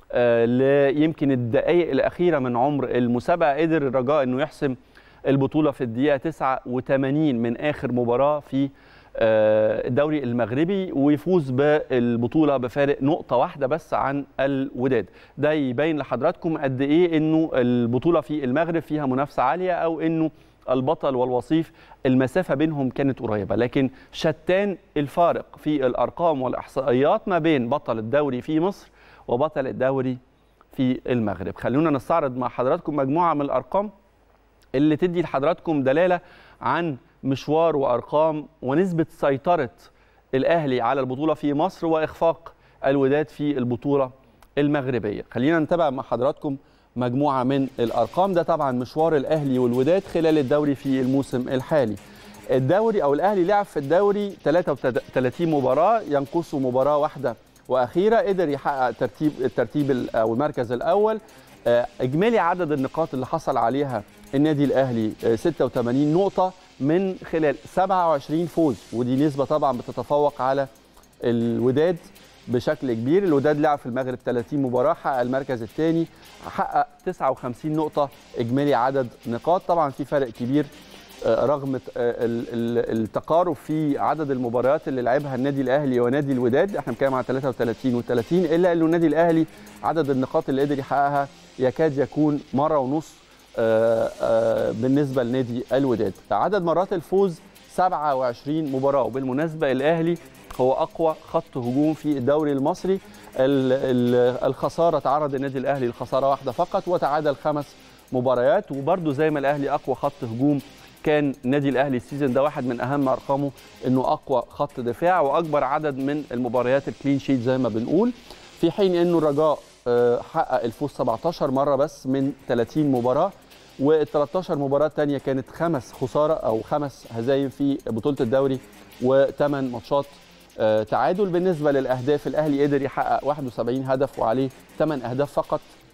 يمكن الدقائق الاخيره من عمر المسابقه قدر الرجاء انه يحسم البطوله في الدقيقه 89 من اخر مباراه في الدوري المغربي ويفوز بالبطوله بفارق نقطه واحده بس عن الوداد ده يبين لحضراتكم قد ايه انه البطوله في المغرب فيها منافسه عاليه او انه البطل والوصيف المسافه بينهم كانت قريبه لكن شتان الفارق في الارقام والاحصائيات ما بين بطل الدوري في مصر وبطل الدوري في المغرب خلونا نستعرض مع حضراتكم مجموعه من الارقام اللي تدي لحضراتكم دلاله عن مشوار وارقام ونسبه سيطره الاهلي على البطوله في مصر واخفاق الوداد في البطوله المغربيه خلينا نتابع مع حضراتكم مجموعه من الارقام ده طبعا مشوار الاهلي والوداد خلال الدوري في الموسم الحالي الدوري او الاهلي لعب في الدوري 33 مباراه ينقصه مباراه واحده واخيره قدر يحقق ترتيب الترتيب او المركز الاول اجمالي عدد النقاط اللي حصل عليها النادي الاهلي 86 نقطه من خلال 27 فوز ودي نسبه طبعا بتتفوق على الوداد بشكل كبير الوداد لعب في المغرب 30 مباراه حقق المركز الثاني حقق 59 نقطه اجمالي عدد نقاط طبعا في فرق كبير رغم التقارب في عدد المباريات اللي لعبها النادي الاهلي ونادي الوداد احنا بنتكلم عن 33 و30 الا انه النادي الاهلي عدد النقاط اللي قدر يحققها يكاد يكون مره ونص بالنسبه لنادي الوداد عدد مرات الفوز 27 مباراه وبالمناسبه الاهلي هو اقوى خط هجوم في الدوري المصري الخساره تعرض النادي الاهلي لخساره واحده فقط وتعادل خمس مباريات وبرده زي ما الاهلي اقوى خط هجوم كان النادي الاهلي السيزون ده واحد من اهم ارقامه انه اقوى خط دفاع واكبر عدد من المباريات الكلين شيت زي ما بنقول في حين انه الرجاء حقق الفوز 17 مره بس من 30 مباراه وال 13 مباراه ثانيه كانت خمس خساره او خمس هزايم في بطوله الدوري وثمان ماتشات تعادل بالنسبه للاهداف الاهلي قدر يحقق 71 هدف وعليه 8 اهداف فقط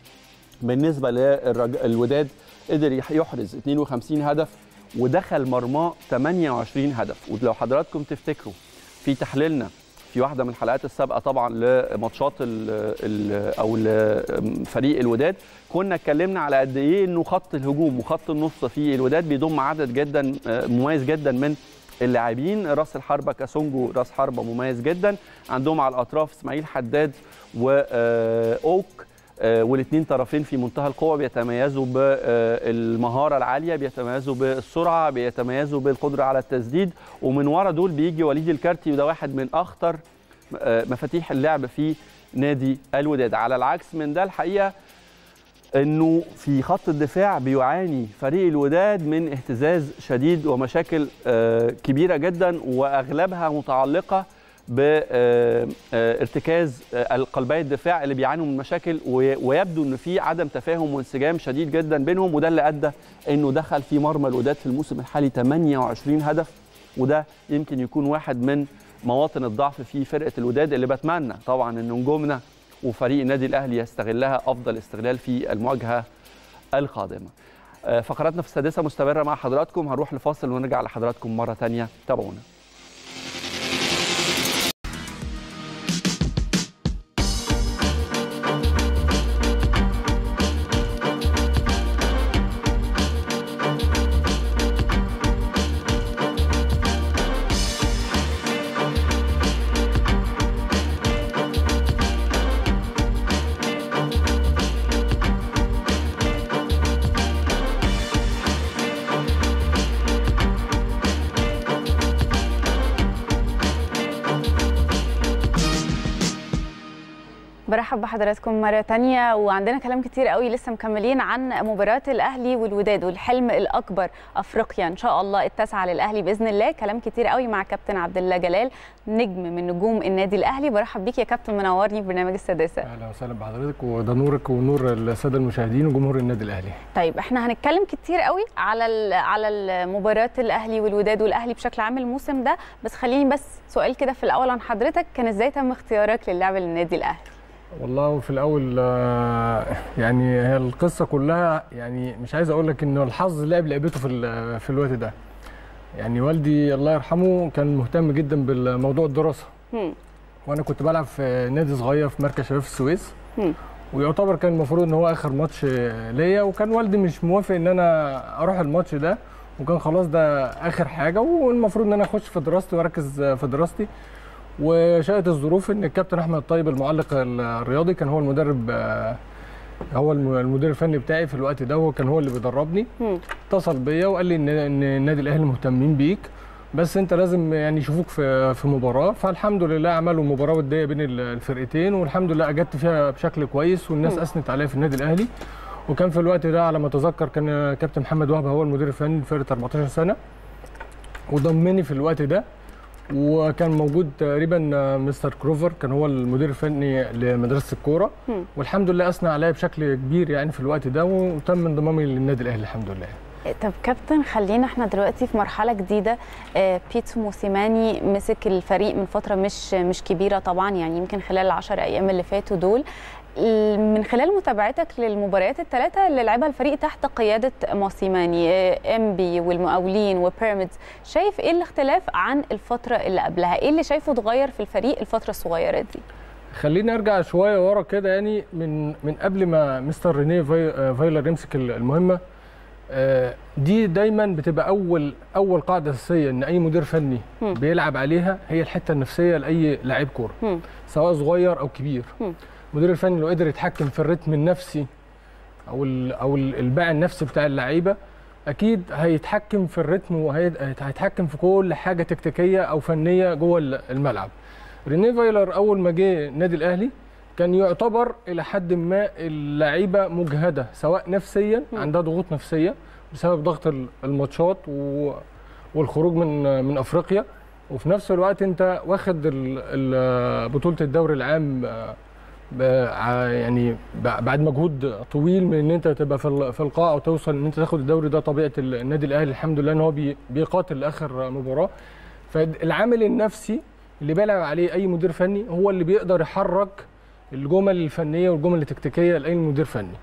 بالنسبه للوداد قدر يحرز 52 هدف ودخل مرماه 28 هدف ولو حضراتكم تفتكروا في تحليلنا في واحده من الحلقات السابقه طبعا لماتشات ال ال او فريق الوداد كنا اتكلمنا على قد ايه انه خط الهجوم وخط النص في الوداد بيضم عدد جدا مميز جدا من اللاعبين راس الحربه كاسونجو راس حربه مميز جدا عندهم على الاطراف اسماعيل حداد واوك والاثنين طرفين في منتهى القوه بيتميزوا بالمهاره العاليه بيتميزوا بالسرعه بيتميزوا بالقدره على التسديد ومن ورا دول بيجي وليد الكارتي وده واحد من اخطر مفاتيح اللعب في نادي الوداد على العكس من ده الحقيقه انه في خط الدفاع بيعاني فريق الوداد من اهتزاز شديد ومشاكل كبيره جدا واغلبها متعلقه بارتكاز القلبي الدفاع اللي بيعانوا من مشاكل ويبدو ان في عدم تفاهم وانسجام شديد جدا بينهم وده اللي ادى انه دخل في مرمى الوداد في الموسم الحالي 28 هدف وده يمكن يكون واحد من مواطن الضعف في فرقه الوداد اللي بتمنى طبعا ان نجومنا وفريق النادي الاهلي يستغلها افضل استغلال في المواجهه القادمه. فقراتنا في السادسه مستمره مع حضراتكم هنروح لفاصل ونرجع لحضراتكم مره ثانيه تابعونا. برحب بحضراتكم مرة تانية وعندنا كلام كتير قوي لسه مكملين عن مباراة الأهلي والوداد والحلم الأكبر أفريقيا إن شاء الله التاسعة للأهلي بإذن الله كلام كتير قوي مع كابتن عبد الله جلال نجم من نجوم النادي الأهلي برحب بيك يا كابتن منورني في برنامج السادسة أهلا وسهلا بحضرتك وده نورك ونور السادة المشاهدين وجمهور النادي الأهلي طيب احنا هنتكلم كتير قوي على على مباراة الأهلي والوداد والأهلي بشكل عام الموسم ده بس خليني بس سؤال كده في الأول عن حضرتك كان إزاي تم اختيارك للعب للنادي الأهلي؟ والله في الاول يعني هي القصه كلها يعني مش عايز اقول لك انه الحظ لعب لعبته في في الوقت ده يعني والدي الله يرحمه كان مهتم جدا بالموضوع الدراسه م. وانا كنت بلعب في نادي صغير في مركز شباب في السويس م. ويعتبر كان المفروض ان هو اخر ماتش ليا وكان والدي مش موافق ان انا اروح الماتش ده وكان خلاص ده اخر حاجه والمفروض ان انا اخش في دراستي واركز في دراستي وشاءت الظروف ان الكابتن احمد الطيب المعلق الرياضي كان هو المدرب هو المدير الفني بتاعي في الوقت ده هو كان هو اللي بيدربني اتصل بيا وقال لي ان ان النادي الاهلي مهتمين بيك بس انت لازم يعني يشوفوك في في مباراه فالحمد لله عملوا مباراه وديه بين الفرقتين والحمد لله اجدت فيها بشكل كويس والناس اثنت عليا في النادي الاهلي وكان في الوقت ده على ما اتذكر كان كابتن محمد وهبه هو المدير الفني لفرقه 14 سنه وضمني في الوقت ده وكان موجود تقريبا مستر كروفر كان هو المدير الفني لمدرسه الكوره والحمد لله اثنى عليا بشكل كبير يعني في الوقت ده وتم انضمامي للنادي الاهلي الحمد لله طب كابتن خلينا احنا دلوقتي في مرحله جديده بيتسو موسيماني مسك الفريق من فتره مش مش كبيره طبعا يعني يمكن خلال العشر ايام اللي فاتوا دول من خلال متابعتك للمباريات الثلاثه اللي لعبها الفريق تحت قياده موسيماني امبي والمقاولين وبيراميدز شايف ايه الاختلاف عن الفتره اللي قبلها ايه اللي شايفه اتغير في الفريق الفتره الصغيره دي خليني ارجع شويه ورا كده يعني من من قبل ما مستر رينيه فايلر يمسك المهمه دي دايما بتبقى اول اول قاعده اساسيه ان اي مدير فني م. بيلعب عليها هي الحته النفسيه لاي لاعب كوره سواء صغير او كبير م. المدير الفني لو قدر يتحكم في الريتم النفسي او ال او الباع النفسي بتاع اللعيبه اكيد هيتحكم في الريتم وهيتحكم في كل حاجه تكتيكيه او فنيه جوه الملعب رينيه فايلر اول ما جه النادي الاهلي كان يعتبر الى حد ما اللعيبه مجهده سواء نفسيا عندها ضغوط نفسيه بسبب ضغط الماتشات والخروج من من افريقيا وفي نفس الوقت انت واخد بطوله الدوري العام يعني بعد مجهود طويل من ان انت تبقى في القاع او توصل ان انت تاخد الدوري ده طبيعه النادي الاهلي الحمد لله ان هو بيقاتل لاخر مباراه فالعامل النفسي اللي بيلعب عليه اي مدير فني هو اللي بيقدر يحرك الجمل الفنيه والجمل التكتيكيه لاي مدير فني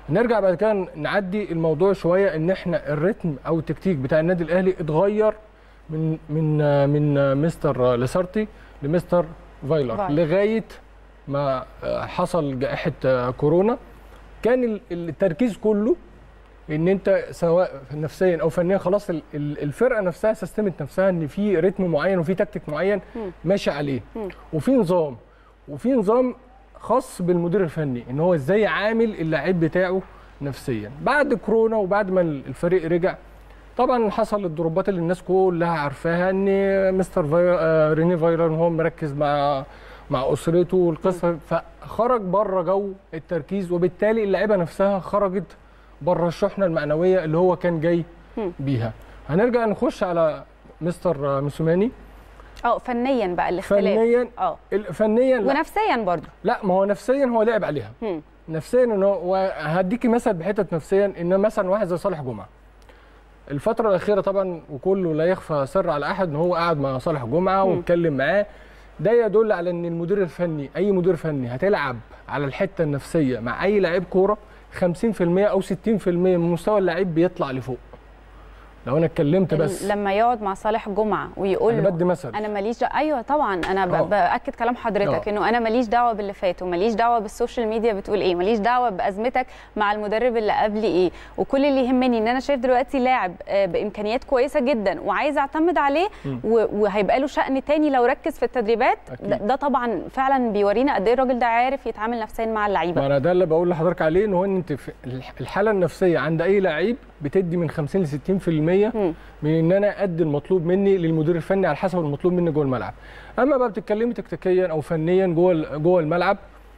نرجع بعد كده نعدي الموضوع شويه ان احنا الريتم او التكتيك بتاع النادي الاهلي اتغير من من من مستر لاسارتي لمستر فايلر فايلر. لغايه ما حصل جائحه كورونا كان ال- التركيز كله ان انت سواء نفسيا او فنيا خلاص ال- ال- الفرقه نفسها سستمت نفسها ان في رتم معين وفي تكتيك معين ماشي عليه وفي نظام وفي نظام خاص بالمدير الفني ان هو ازاي عامل اللاعب بتاعه نفسيا بعد كورونا وبعد ما الفريق رجع طبعا حصل الضربات اللي الناس كلها عارفاها ان مستر فاي... آه، ريني فايرر هو مركز مع مع اسرته والقصه فخرج بره جو التركيز وبالتالي اللعيبه نفسها خرجت بره الشحنه المعنويه اللي هو كان جاي بيها هنرجع نخش على مستر موسوماني اه فنيا بقى الاختلاف فنيا اه ال- فنيا لا, ونفسيا برضو لا ما هو نفسيا هو لعب عليها مم. نفسيا ان هو وهديكي مثل بحته نفسيا ان مثلا واحد زي صالح جمعه الفترة الأخيرة طبعا وكله لا يخفى سر على أحد إن هو قعد مع صالح جمعة واتكلم معاه ده يدل على إن المدير الفني أي مدير فني هتلعب على الحتة النفسية مع أي لعيب كورة 50% أو 60% من مستوى اللعيب بيطلع لفوق لو أنا اتكلمت بس لما يقعد مع صالح جمعه ويقول أنا له بدي مثل انا ماليش دعوه ايوه طبعا انا ب... آه. باكد كلام حضرتك آه. انه انا ماليش دعوه باللي فات وماليش دعوه بالسوشيال ميديا بتقول ايه ماليش دعوه بازمتك مع المدرب اللي قبلي ايه وكل اللي يهمني ان انا شايف دلوقتي لاعب آه، بامكانيات كويسه جدا وعايز اعتمد عليه و... وهيبقى له شأن تاني لو ركز في التدريبات أكيد. ده, ده طبعا فعلا بيورينا قد ايه الراجل ده عارف يتعامل نفسيا مع ما اللعيبه انا ده اللي بقول لحضرتك عليه ان هو ان انت في الح- الحاله النفسيه عند اي لعيب بتدي من 50 ل 60% مم. من ان انا ادي المطلوب مني للمدير الفني على حسب المطلوب مني جوه الملعب اما بقى بتتكلمي تكتيكيا او فنيا جوه ال- جوه الملعب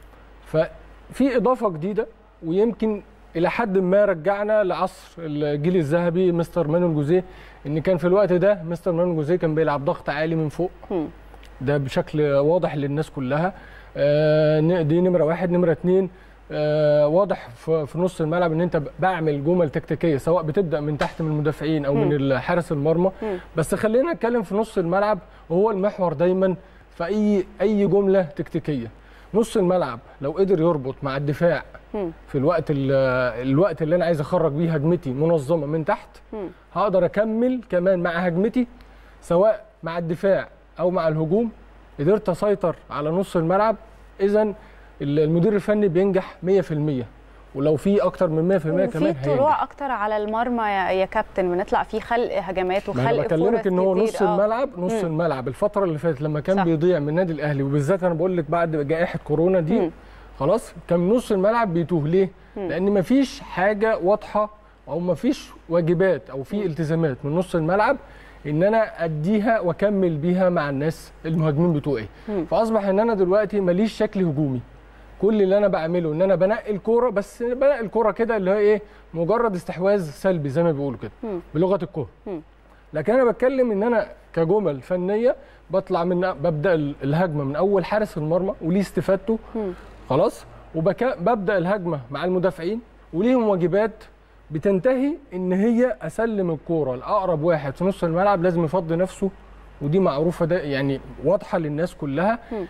ففي اضافه جديده ويمكن الى حد ما رجعنا لعصر الجيل الذهبي مستر مانويل جوزيه ان كان في الوقت ده مستر مانويل جوزيه كان بيلعب ضغط عالي من فوق مم. ده بشكل واضح للناس كلها آه، ن- دي نمره واحد نمره اتنين آه، واضح في في نص الملعب ان انت ب- بعمل جمل تكتيكيه سواء بتبدا من تحت من المدافعين او من حارس المرمى مم. بس خلينا نتكلم في نص الملعب وهو المحور دايما في اي اي جمله تكتيكيه نص الملعب لو قدر يربط مع الدفاع مم. في الوقت ال- الوقت اللي انا عايز اخرج بيه هجمتي منظمه من تحت مم. هقدر اكمل كمان مع هجمتي سواء مع الدفاع او مع الهجوم قدرت اسيطر على نص الملعب اذا المدير الفني بينجح 100% ولو في اكتر من 100% كمان وفي هينجح طلوع اكتر على المرمى يا, يا كابتن بنطلع فيه خلق هجمات ما انا وخلق بكلمك فرص ان هو كتير. نص آه. الملعب نص مم. الملعب الفتره اللي فاتت لما كان صح. بيضيع من النادي الاهلي وبالذات انا بقول لك بعد جائحه كورونا دي مم. خلاص كان نص الملعب بيتوه ليه لان مفيش حاجه واضحه او مفيش واجبات او في التزامات من نص الملعب ان انا اديها واكمل بيها مع الناس المهاجمين بتوعي مم. فاصبح ان انا دلوقتي ماليش شكل هجومي كل اللي انا بعمله ان انا بنقي الكوره بس بنقي الكوره كده اللي هو ايه مجرد استحواذ سلبي زي ما بيقولوا كده مم. بلغه الكوره مم. لكن انا بتكلم ان انا كجمل فنيه بطلع من ببدا ال- الهجمه من اول حارس المرمى وليه استفادته مم. خلاص وببدا الهجمه مع المدافعين وليهم واجبات بتنتهي ان هي اسلم الكوره لاقرب واحد في نص الملعب لازم يفضي نفسه ودي معروفه ده يعني واضحه للناس كلها مم.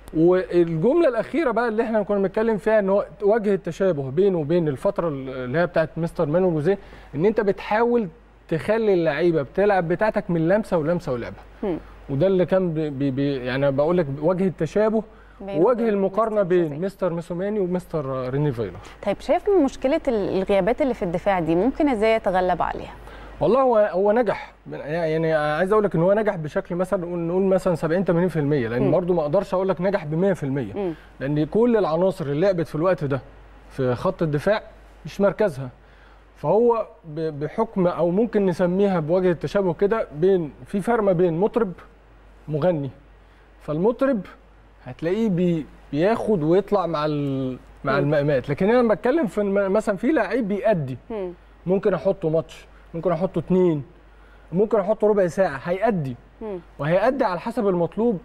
والجمله الاخيره بقى اللي احنا كنا بنتكلم فيها ان هو وجه التشابه بينه وبين الفتره اللي هي بتاعت مستر مانويل جوزيه ان انت بتحاول تخلي اللعيبه بتلعب بتاعتك من لمسه ولمسه ولعبه مم. وده اللي كان بي بي بي يعني بقول لك وجه التشابه بينه ووجه وبين المقارنه مستر بين جوزيه. مستر موسوماني ومستر ريني فايلر طيب شايف مشكله ال- الغيابات اللي في الدفاع دي ممكن ازاي يتغلب عليها والله هو هو نجح يعني عايز اقول لك ان هو نجح بشكل مثلا نقول نقول مثلا 70 80% لان مم. برضه ما اقدرش اقول لك نجح ب 100% مم. لان كل العناصر اللي لعبت في الوقت ده في خط الدفاع مش مركزها فهو ب- بحكم او ممكن نسميها بوجه التشابه كده بين في فرق ما بين مطرب مغني فالمطرب هتلاقيه بي بياخد ويطلع مع ال- مع مم. المقامات لكن انا بتكلم في الم- مثلا في لعيب بيأدي مم. ممكن احطه ماتش ممكن احطه اتنين ممكن احطه ربع ساعه هيأدي مم. وهيأدي على حسب المطلوب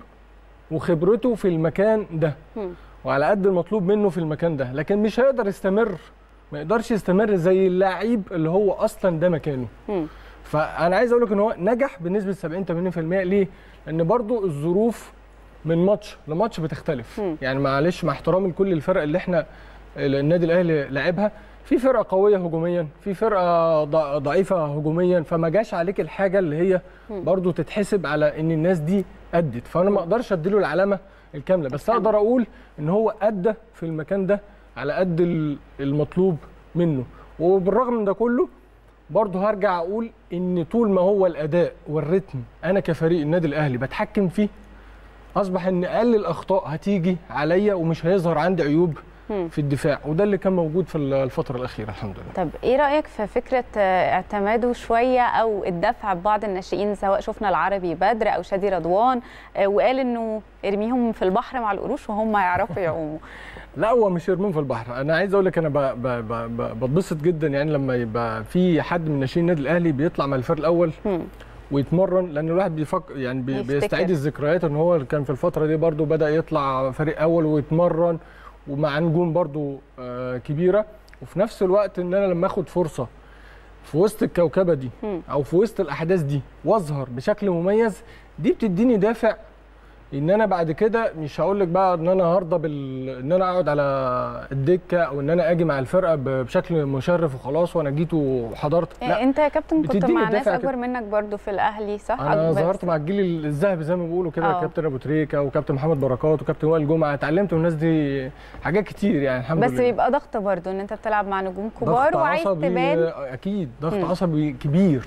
وخبرته في المكان ده مم. وعلى قد المطلوب منه في المكان ده لكن مش هيقدر يستمر ما يقدرش يستمر زي اللعيب اللي هو اصلا ده مكانه مم. فانا عايز اقول لك ان هو نجح بنسبه 70 80% ليه لان برضو الظروف من ماتش لماتش بتختلف مم. يعني معلش مع احترامي لكل الفرق اللي احنا النادي الاهلي لعبها في فرقه قويه هجوميا في فرقه ض- ضعيفه هجوميا فما جاش عليك الحاجه اللي هي برضو تتحسب على ان الناس دي ادت فانا ما اقدرش اديله العلامه الكامله بس اقدر اقول ان هو ادى في المكان ده على قد ال- المطلوب منه وبالرغم من ده كله برضه هرجع اقول ان طول ما هو الاداء والريتم انا كفريق النادي الاهلي بتحكم فيه اصبح ان اقل الاخطاء هتيجي عليا ومش هيظهر عندي عيوب مم. في الدفاع وده اللي كان موجود في الفتره الاخيره الحمد لله طب ايه رايك في فكره آه، اعتماده شويه او الدفع ببعض الناشئين سواء شفنا العربي بدر او شادي رضوان آه، وقال انه ارميهم في البحر مع القروش وهم يعرفوا يعوموا لا هو مش يرمون في البحر انا عايز اقول لك انا ب- ب- ب- ب- بتبسط جدا يعني لما يبقى في حد من ناشئين النادي الاهلي بيطلع مع الفريق الاول مم. ويتمرن لان الواحد بيفكر يعني بي يفتكر. بيستعيد الذكريات ان هو كان في الفتره دي برضو بدا يطلع فريق اول ويتمرن ومع نجوم برضو آه كبيره وفي نفس الوقت ان انا لما اخد فرصه في وسط الكوكبه دي مم. او في وسط الاحداث دي واظهر بشكل مميز دي بتديني دافع ان انا بعد كده مش هقول لك بقى ان انا هرضى بال ان انا اقعد على الدكه او ان انا اجي مع الفرقه ب- بشكل مشرف وخلاص وانا جيت وحضرت يعني انت يا كابتن كنت بتديني مع ناس دافع اكبر كده. منك برضو في الاهلي صح انا أكبر ظهرت مع الجيل الذهبي زي ما بيقولوا كده آه. كابتن ابو تريكه وكابتن محمد بركات وكابتن وائل جمعه اتعلمت من الناس دي حاجات كتير يعني الحمد بس لله بيبقى ضغط برضو ان انت بتلعب مع نجوم كبار ضغط وعايز عصبي تبان اكيد ضغط مم. عصبي كبير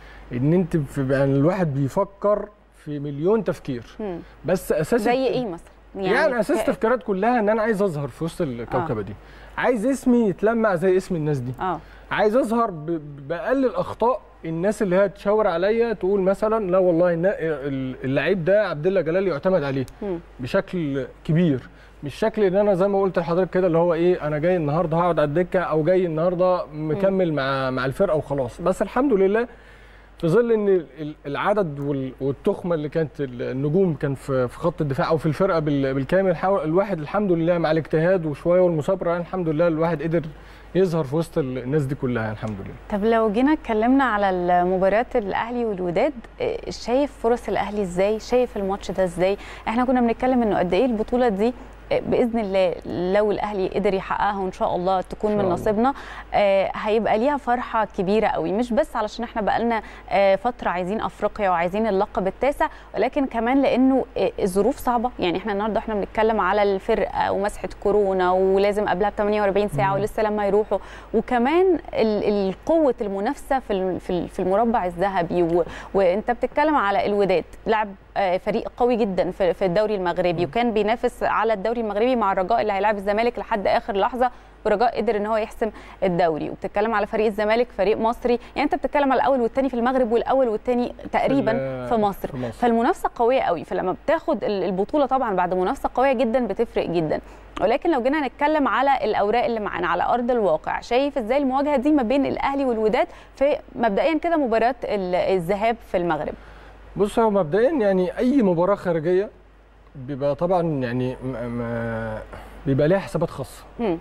ان انت في يعني الواحد بيفكر في مليون تفكير مم. بس اساس زي ايه مثلا يعني, يعني اساس ك- التفكيرات كلها ان انا عايز اظهر في وسط الكوكبه دي عايز اسمي يتلمع زي اسم الناس دي اه عايز اظهر ب- باقل الاخطاء الناس اللي هي تشاور عليا تقول مثلا لا والله النا- ال- اللعيب ده عبد الله جلال يعتمد عليه مم. بشكل كبير مش شكل ان انا زي ما قلت لحضرتك كده اللي هو ايه انا جاي النهارده هقعد على الدكه او جاي النهارده مكمل مع مع الفرقه وخلاص بس الحمد لله في ظل ان ال- العدد وال- والتخمه اللي كانت النجوم كان في في خط الدفاع او في الفرقه بال- بالكامل حاول الواحد الحمد لله مع الاجتهاد وشويه والمثابره يعني الحمد لله الواحد قدر يظهر في وسط الناس دي كلها يعني الحمد لله طب لو جينا اتكلمنا على المباريات الاهلي والوداد إيه، شايف فرص الاهلي ازاي شايف الماتش ده ازاي احنا كنا بنتكلم انه قد ايه البطوله دي إيه، باذن الله لو الاهلي قدر يحققها وان شاء الله تكون إن من شاء الله. نصيبنا آه، هيبقى ليها فرحه كبيره قوي مش بس علشان احنا بقالنا آه، فتره عايزين افريقيا وعايزين اللقب التاسع ولكن كمان لانه آه، الظروف صعبه يعني احنا النهارده احنا بنتكلم على الفرقه ومسحه كورونا ولازم قبلها ب 48 ساعه ولسه لما يروحوا وكمان ال- ال- قوه المنافسه في ال- في ال- في المربع الذهبي و- وانت بتتكلم على الوداد لعب آه، فريق قوي جدا في في الدوري المغربي وكان بينافس على الدوري المغربي مع الرجاء اللي هيلاعب الزمالك لحد اخر لحظه والرجاء قدر ان هو يحسم الدوري وبتتكلم على فريق الزمالك فريق مصري يعني انت بتتكلم على الاول والثاني في المغرب والاول والثاني تقريبا ال- في مصر في مصر. فالمنافسه قويه قوي فلما بتاخد ال- البطوله طبعا بعد منافسه قويه جدا بتفرق جدا ولكن لو جينا نتكلم على الاوراق اللي معانا على ارض الواقع شايف ازاي المواجهه دي ما بين الاهلي والوداد في مبدئيا كده مباراه ال- الذهاب في المغرب بص هو مبدئيا يعني اي مباراه خارجيه بيبقى طبعا يعني م- م- بيبقى ليها حسابات خاصه مم.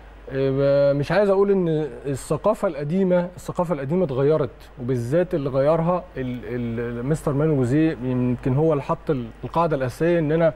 إيه، مش عايز اقول ان الثقافه القديمه الثقافه القديمه اتغيرت وبالذات اللي غيرها ال- ال- مستر مان جوزيه يمكن هو اللي حط ال- القاعده الاساسيه ان انا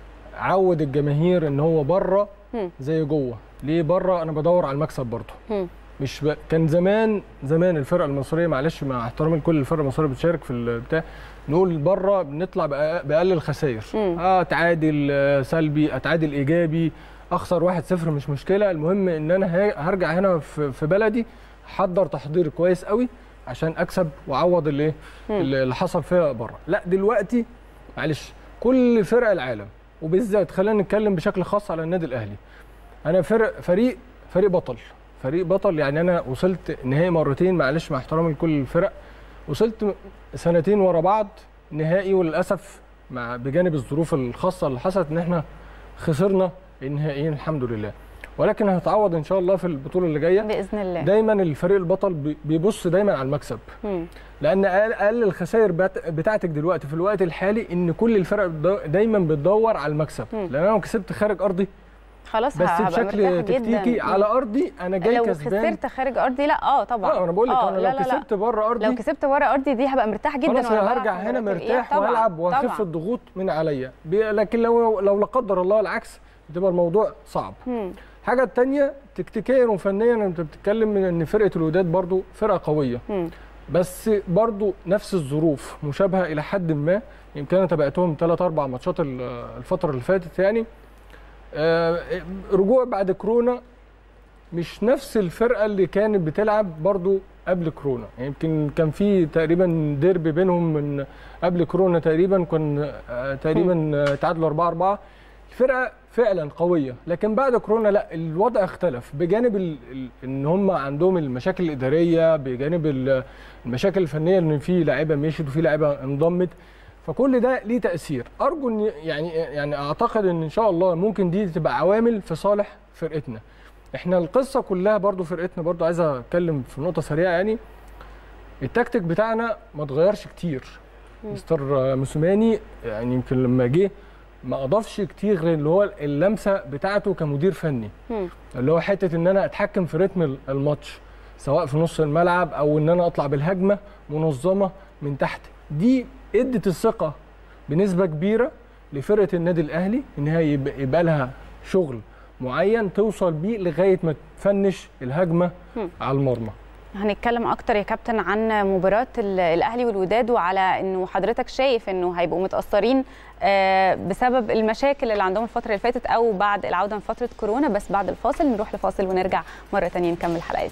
عود الجماهير ان هو بره مم. زي جوه ليه بره انا بدور على المكسب برضه مم. مش ب... كان زمان زمان الفرقه المصريه معلش مع احترامي لكل الفرق المصريه بتشارك في البتاع نقول بره بنطلع بأ- باقل الخسائر مم. اه اتعادل آه، سلبي اتعادل ايجابي اخسر 1-0 مش مشكله المهم ان انا ه- هرجع هنا في في بلدي احضر تحضير كويس قوي عشان اكسب واعوض اللي مم. اللي حصل فيها بره لا دلوقتي معلش كل فرق العالم وبالذات خلينا نتكلم بشكل خاص على النادي الاهلي انا فرق فريق فريق بطل فريق بطل يعني انا وصلت نهائي مرتين معلش مع احترامي لكل الفرق وصلت سنتين ورا بعض نهائي وللاسف مع بجانب الظروف الخاصه اللي حصلت ان احنا خسرنا النهائيين الحمد لله ولكن هنتعوض ان شاء الله في البطوله اللي جايه باذن الله دايما الفريق البطل بي- بيبص دايما على المكسب مم. لان اقل أقل الخسائر بت- بتاعتك دلوقتي في الوقت الحالي ان كل الفرق بتدو- دايما بتدور على المكسب مم. لان انا لو كسبت خارج ارضي خلاص بس هبقى مرتاحة بشكل جداً. تكتيكي مم. على ارضي انا جاي لو كسبان خسرت خارج ارضي لا اه طبعا اه انا بقول لك آه، انا لا، لو لا، لا. كسبت بره ارضي لو كسبت بره ارضي دي هبقى مرتاح جدا خلاص وأنا انا بلعب هرجع في هنا مباراة الإياب. مرتاح طبعاً، والعب واخف طبعاً. الضغوط من عليا بي- لكن لو لو لا قدر الله العكس بتبقى الموضوع صعب مم. الحاجه الثانيه تكتيكيا وفنيا انت بتتكلم من ان فرقه الوداد برضو فرقه قويه مم. بس برضو نفس الظروف مشابهه الى حد ما يمكن انا تابعتهم ثلاث اربع ماتشات ال- الفتره اللي فاتت يعني آه، رجوع بعد كورونا مش نفس الفرقه اللي كانت بتلعب برضو قبل كورونا يعني يمكن كان في تقريبا ديربي بينهم من قبل كورونا تقريبا كان آه، تقريبا آه، تعادلوا 4 4 الفرقه فعلا قويه لكن بعد كورونا لا الوضع اختلف بجانب ال... ال... ان هم عندهم المشاكل الاداريه بجانب ال- المشاكل الفنيه ان في لعيبه مشيت وفي لعيبه انضمت فكل ده ليه تاثير ارجو ان يعني يعني اعتقد ان ان شاء الله ممكن دي تبقى عوامل في صالح فرقتنا احنا القصه كلها برضو فرقتنا برضو عايز اتكلم في نقطه سريعه يعني التكتيك بتاعنا ما اتغيرش كتير مستر موسوماني يعني يمكن لما جه ما اضافش كتير غير اللي هو اللمسه بتاعته كمدير فني مم. اللي هو حته ان انا اتحكم في رتم الماتش سواء في نص الملعب او ان انا اطلع بالهجمه منظمه من تحت دي ادت الثقه بنسبه كبيره لفرقه النادي الاهلي ان هي يبقى, يبقى لها شغل معين توصل بيه لغايه ما تفنش الهجمه مم. على المرمى هنتكلم اكتر يا كابتن عن مباراه ال- الاهلي والوداد وعلى انه حضرتك شايف انه هيبقوا متاثرين آه، بسبب المشاكل اللي عندهم الفتره اللي فاتت او بعد العوده من فتره كورونا بس بعد الفاصل نروح لفاصل ونرجع مره تانية نكمل حلقتنا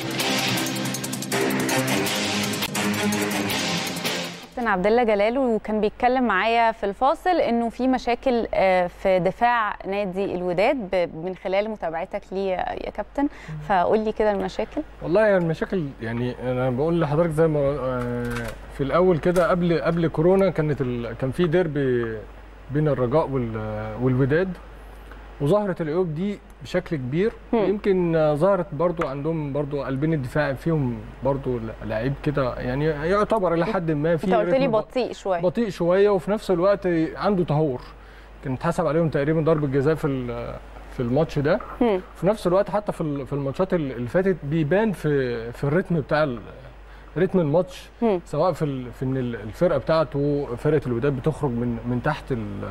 كابتن عبد الله جلال وكان بيتكلم معايا في الفاصل انه في مشاكل آه، في دفاع نادي الوداد ب- من خلال متابعتك ليه يا كابتن فقول لي كده المشاكل والله يعني المشاكل يعني انا بقول لحضرتك زي ما آه، في الاول كده قبل قبل كورونا كانت ال... كان في ديربي بين الرجاء وال... والوداد وظهرت العيوب دي بشكل كبير هم. يمكن آه، ظهرت برضو عندهم برضو قلبين الدفاع فيهم برضو لعيب كده يعني يعتبر الى حد ما في انت قلت لي رتم ب- بطيء شويه بطيء شويه وفي نفس الوقت عنده تهور كان اتحسب عليهم تقريبا ضربه جزاء في ال- في الماتش ده هم. في نفس الوقت حتى في ال- في الماتشات ال- اللي فاتت بيبان في في الريتم بتاع ال- رتم الماتش هم. سواء في ال- في ان ال- الفرقه بتاعته فرقه الوداد بتخرج من من تحت ال-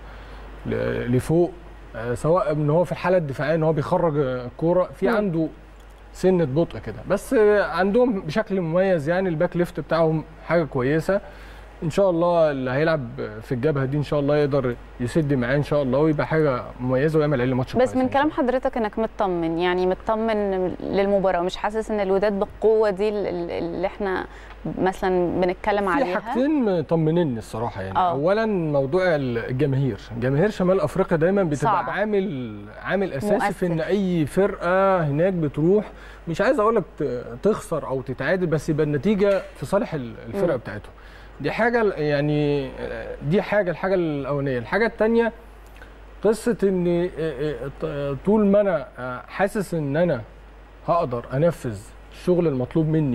ل- لفوق آه، سواء ان هو في الحاله الدفاعيه ان هو بيخرج الكوره في مم. عنده سنه بطء كده بس آه، عندهم بشكل مميز يعني الباك ليفت بتاعهم حاجه كويسه ان شاء الله اللي هيلعب في الجبهه دي ان شاء الله يقدر يسد معاه ان شاء الله ويبقى حاجه مميزه ويعمل عليه ماتش بس كويس من إن شاء كلام حضرتك انك مطمن يعني مطمن للمباراه مش حاسس ان الوداد بالقوه دي ال- ال- اللي احنا مثلا بنتكلم في عليها حاجتين مطمنيني الصراحه يعني آه. أوه. اولا موضوع الجماهير جماهير شمال افريقيا دايما بتبقى صعب. عامل عامل اساسي مؤثر. في ان اي فرقه هناك بتروح مش عايز اقول لك ت- تخسر او تتعادل بس يبقى النتيجه في صالح ال- الفرقه مم. بتاعتهم دي حاجه ال- يعني آه، دي حاجه الحاجه الاولانيه الحاجه الثانيه قصه ان آه، آه، ط- طول ما انا آه، حاسس ان انا هقدر انفذ الشغل المطلوب مني